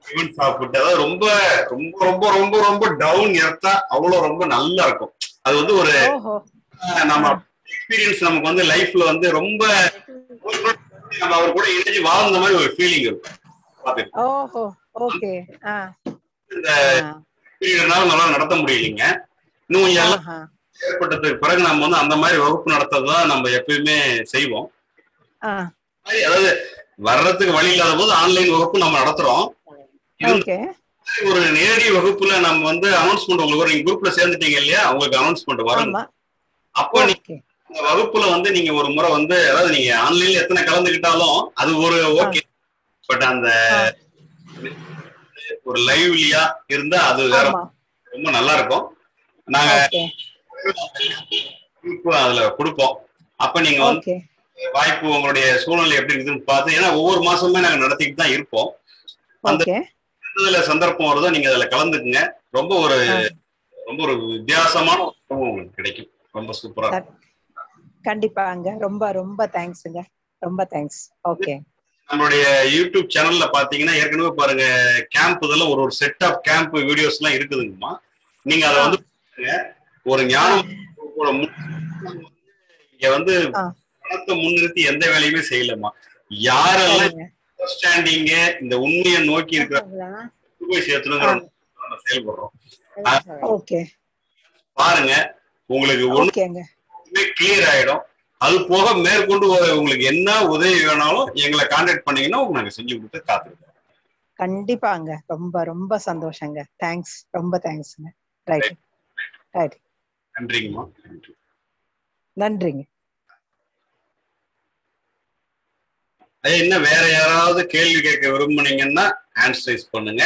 டிஃபன் சாப்பிட்டு அதாவது ரொம்ப ரொம்ப ரொம்ப ரொம்ப ரொம்ப டவுன் எர்த்தா அவ்வளவு ரொம்ப நல்லா இருக்கும் அது வந்து ஒரு ஓஹோ அஹ், நம்ம எக்ஸ்பீரியன்ஸ் நமக்கு வந்து லைஃப்ல வந்து ரொம்ப நம்ம அவர் கூட இணைஞ்சு வாழ்ந்த மாதிரி ஒரு ஃபீலிங் இருக்கும் பாத்துட்டு ஓஹோ ஓகே ஆ இந்த ஆ. பீரியட்னால நல்லா நடத்த முடியலைங்க இன்னும் கொஞ்சம் எல்லாம் ஆஹா. ஏற்பட்டதுக்கு பிறகு நம்ம வந்து அந்த மாதிரி வகுப்பு நடத்ததான் நம்ம எப்பயுமே செய்வோம் ஆ மாதிரி அதாவது வர்றதுக்கு வழி இல்லாத போது ஆன்லைன் வகுப்பு நம்ம நடத்துறோம் இது ஓகே ஒரு நேரடி வகுப்புல நம்ம வந்து அனௌன்ஸ்மெண்ட் உங்களுக்கு வரும். நீங்க குரூப்ல சேர்ந்துட்டீங்க இல்லையா உங்களுக்கு அனௌன்ஸ்மெண்ட் வரும் ஆமா அப்போ நீங்க ஓகே இந்த வகுப்புல வந்து நீங்க ஒரு முறை வந்து அதாவது நீங்க ஆன்லைன்ல எத்தனை கலந்துக்கிட்டாலும் அது ஒரு ஓகே பட் அந்த ஆ. ஒரு லைவ்லியா இருந்தா அது வேற ஆமா ரொம்ப நல்லா இருக்கும் நாங்க ஓகே group அதுல கொடுப்போம் அப்ப நீங்க வந்து ஓகே வாய்ப்பு உங்களுடைய சூழ்நிலை எப்படி இருக்குதுன்னு பார்த்து ஏன்னா ஒவ்வொரு மாசமுமே நாங்க நடத்திட்டு தான் இருப்போம் அந்த ஓகே இதுல சந்தர்ப்பம் வருதோ நீங்க அதுல கலந்துக்குங்க ரொம்ப ஒரு ஆ. ரொம்ப ஒரு வித்தியாசமான ஒரு அனுபவம் உங்களுக்கு கிடைக்கும் ரொம்ப சூப்பரா இருக்கும். கண்டிப்பாங்க ரொம்ப ரொம்ப தேங்க்ஸுங்க ரொம்ப தேங்க்ஸ் ஓகே நம்மளுடைய யூடியூப் சேனல்ல பாத்தீங்கன்னா ஏற்கனவே பாருங்க கேம்ப் இதெல்லாம் ஒரு ஒரு செட் ஆஃப் கேம்ப் வீடியோஸ் எல்லாம் இருக்குதுங்கம்மா நீங்க அதை வந்து பாருங்க. ஒரு ஞானம் ஒரு முன்- இங்க வந்து ஆ. பணத்தை முன்னிறுத்தி எந்த வேலையுமே செய்யலம்மா யாரெல்லாம் சரிங்க அண்டர்ஸ்டாண்டிங்க இந்த உண்மையை நோக்கி இருக்கிற போய் சேர்த்துணுங்கிற நம்ம செயல்படுறோம் ஓகே பாருங்க உங்களுக்கு ஓகேங்க ஒண்ணுமே கிளியர் ஆயிடும் அது போக மேற்கொண்டு ஒரு- உங்களுக்கு என்ன உதவி வேணாலும் எங்களை கான்டாக்ட் பண்ணீங்கன்னா உங்களுக்கு நாங்க செஞ்சு கொடுத்து காத்துருக்கோம் கண்டிப்பாங்க ரொம்ப ரொம்ப சந்தோஷங்க தேங்க்ஸ் ரொம்ப தேங்க்ஸ்ங்க ரைட் ரைட் நன்றிங்கம்மா நன்றி நன்றிங்க அதே என்ன வேற யாராவது கேள்வி கேட்க விரும்புனீங்கன்னா ஆன்சரைஸ் பண்ணுங்க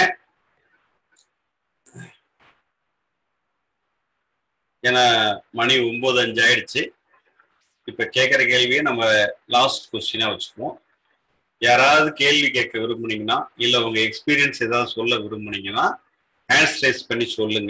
ஏன்னா மணி ஒன்பது அஞ்சு ஆயிடுச்சு இப்ப கேட்குற கேள்வியை நம்ம லாஸ்ட் கொஸ்டினா வச்சுக்குவோம் யாராவது கேள்வி கேட்க விரும்புனீங்கன்னா இல்ல உங்க எக்ஸ்பீரியன்ஸ் ஏதாவது சொல்ல விரும்புனீங்கன்னா ஆன்சரைஸ் பண்ணி சொல்லுங்க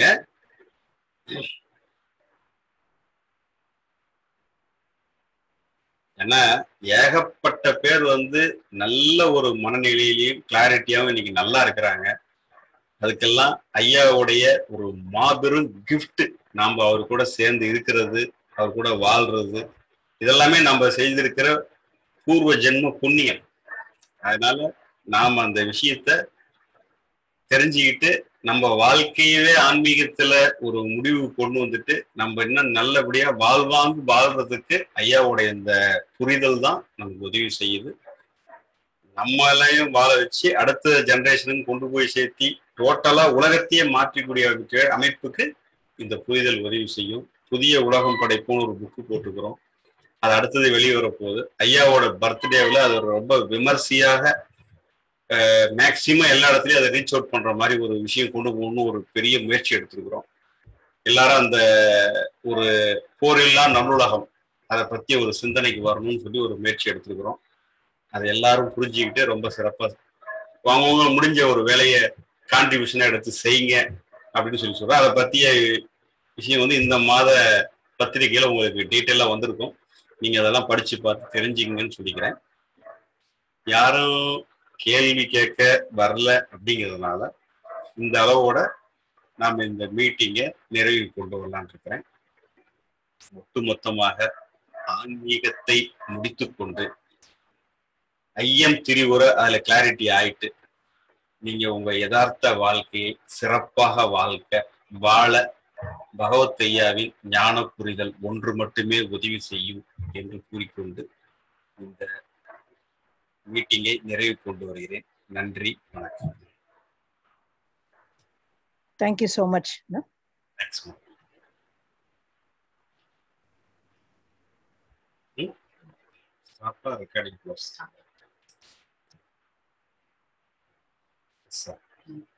ஏன்னா ஏகப்பட்ட பேர் வந்து நல்ல ஒரு மனநிலையிலையும் கிளாரிட்டியாவும் இன்னைக்கு நல்லா இருக்கிறாங்க அதுக்கெல்லாம் ஐயாவுடைய ஒரு மாபெரும் gift நாம அவர் கூட சேர்ந்து இருக்கிறது அவர் கூட வாழ்றது இதெல்லாமே நம்ம செய்திருக்கிற பூர்வ ஜென்ம புண்ணியம் அதனால நாம அந்த விஷயத்த தெரிஞ்சுக்கிட்டு நம்ம வாழ்க்கையவே ஆன்மீகத்துல ஒரு முடிவு கொண்டு வந்துட்டு நம்ம இன்னும் நல்லபடியா வாழ்வாங்கு வாழ்றதுக்கு ஐயாவுடைய இந்த புரிதல் தான் நமக்கு உதவி செய்யுது நம்மளையும் வாழ வச்சு அடுத்த ஜெனரேஷனுக்கு கொண்டு போய் சேர்த்தி டோட்டலா உலகத்தையே மாற்றக்கூடிய ஒரு அமைப்புக்கு இந்த புரிதல் உதவி செய்யும் புதிய உலகம் படைப்புன்னு ஒரு புக்கு போட்டுக்கிறோம் அது அடுத்தது வெளியே வரப்போகுது ஐயாவோட பர்த்டேவில் அது ஒரு ரொம்ப விமர்சையாக மேக்சிமம் எல்லா இடத்துலயும் அதை ரீச் அவுட் பண்ற மாதிரி ஒரு விஷயம் கொண்டு போகணும்னு ஒரு பெரிய முயற்சி எடுத்திருக்கிறோம் எல்லாரும் அந்த ஒரு போரில்லா நல்லுலகம் அதை பத்தி ஒரு சிந்தனைக்கு வரணும்னு சொல்லி ஒரு முயற்சி எடுத்திருக்கிறோம் அதை எல்லாரும் புரிஞ்சுக்கிட்டு ரொம்ப சிறப்பா அவங்கவுங்க முடிஞ்ச ஒரு வேலையை கான்ட்ரிபியூஷனா எடுத்து செய்யுங்க அப்படின்னு சொல்லி சொல்றேன் அதை பத்திய விஷயம் வந்து இந்த மாத பத்திரிகையில உங்களுக்கு டீட்டெயிலா வந்திருக்கும் நீங்க அதெல்லாம் படிச்சு பார்த்து தெரிஞ்சுக்கங்கன்னு சொல்லிக்கிறேன் யாரும் கேள்வி கேட்க வரல அப்படிங்கிறதுனால இந்த அளவோட நாம இந்த மீட்டிங்கை நிறைவு கொண்டு வரலான் இருக்கிறேன் ஒட்டுமொத்தமாக ஆன்மீகத்தை முடித்துக்கொண்டு ஐயம் திரிவுற அதுல கிளாரிட்டி ஆயிட்டு நீங்க உங்க யதார்த்த வாழ்க்கையை சிறப்பாக வாழ்க்க வாழ பகவத் ஐயாவின் ஞான புரிதல் ஒன்று மட்டுமே உதவி செய்யும் என்று கூறிக்கொண்டு இந்த மீட்டிங்கை நிறைவு கொண்டு வருகிறேன் நன்றி வணக்கம் தேங்க்யூ ஸோ மச் தேங்க்ஸ் ஸ்டாப்பா ரெக்கார்டிங் க்ளோஸ் சார்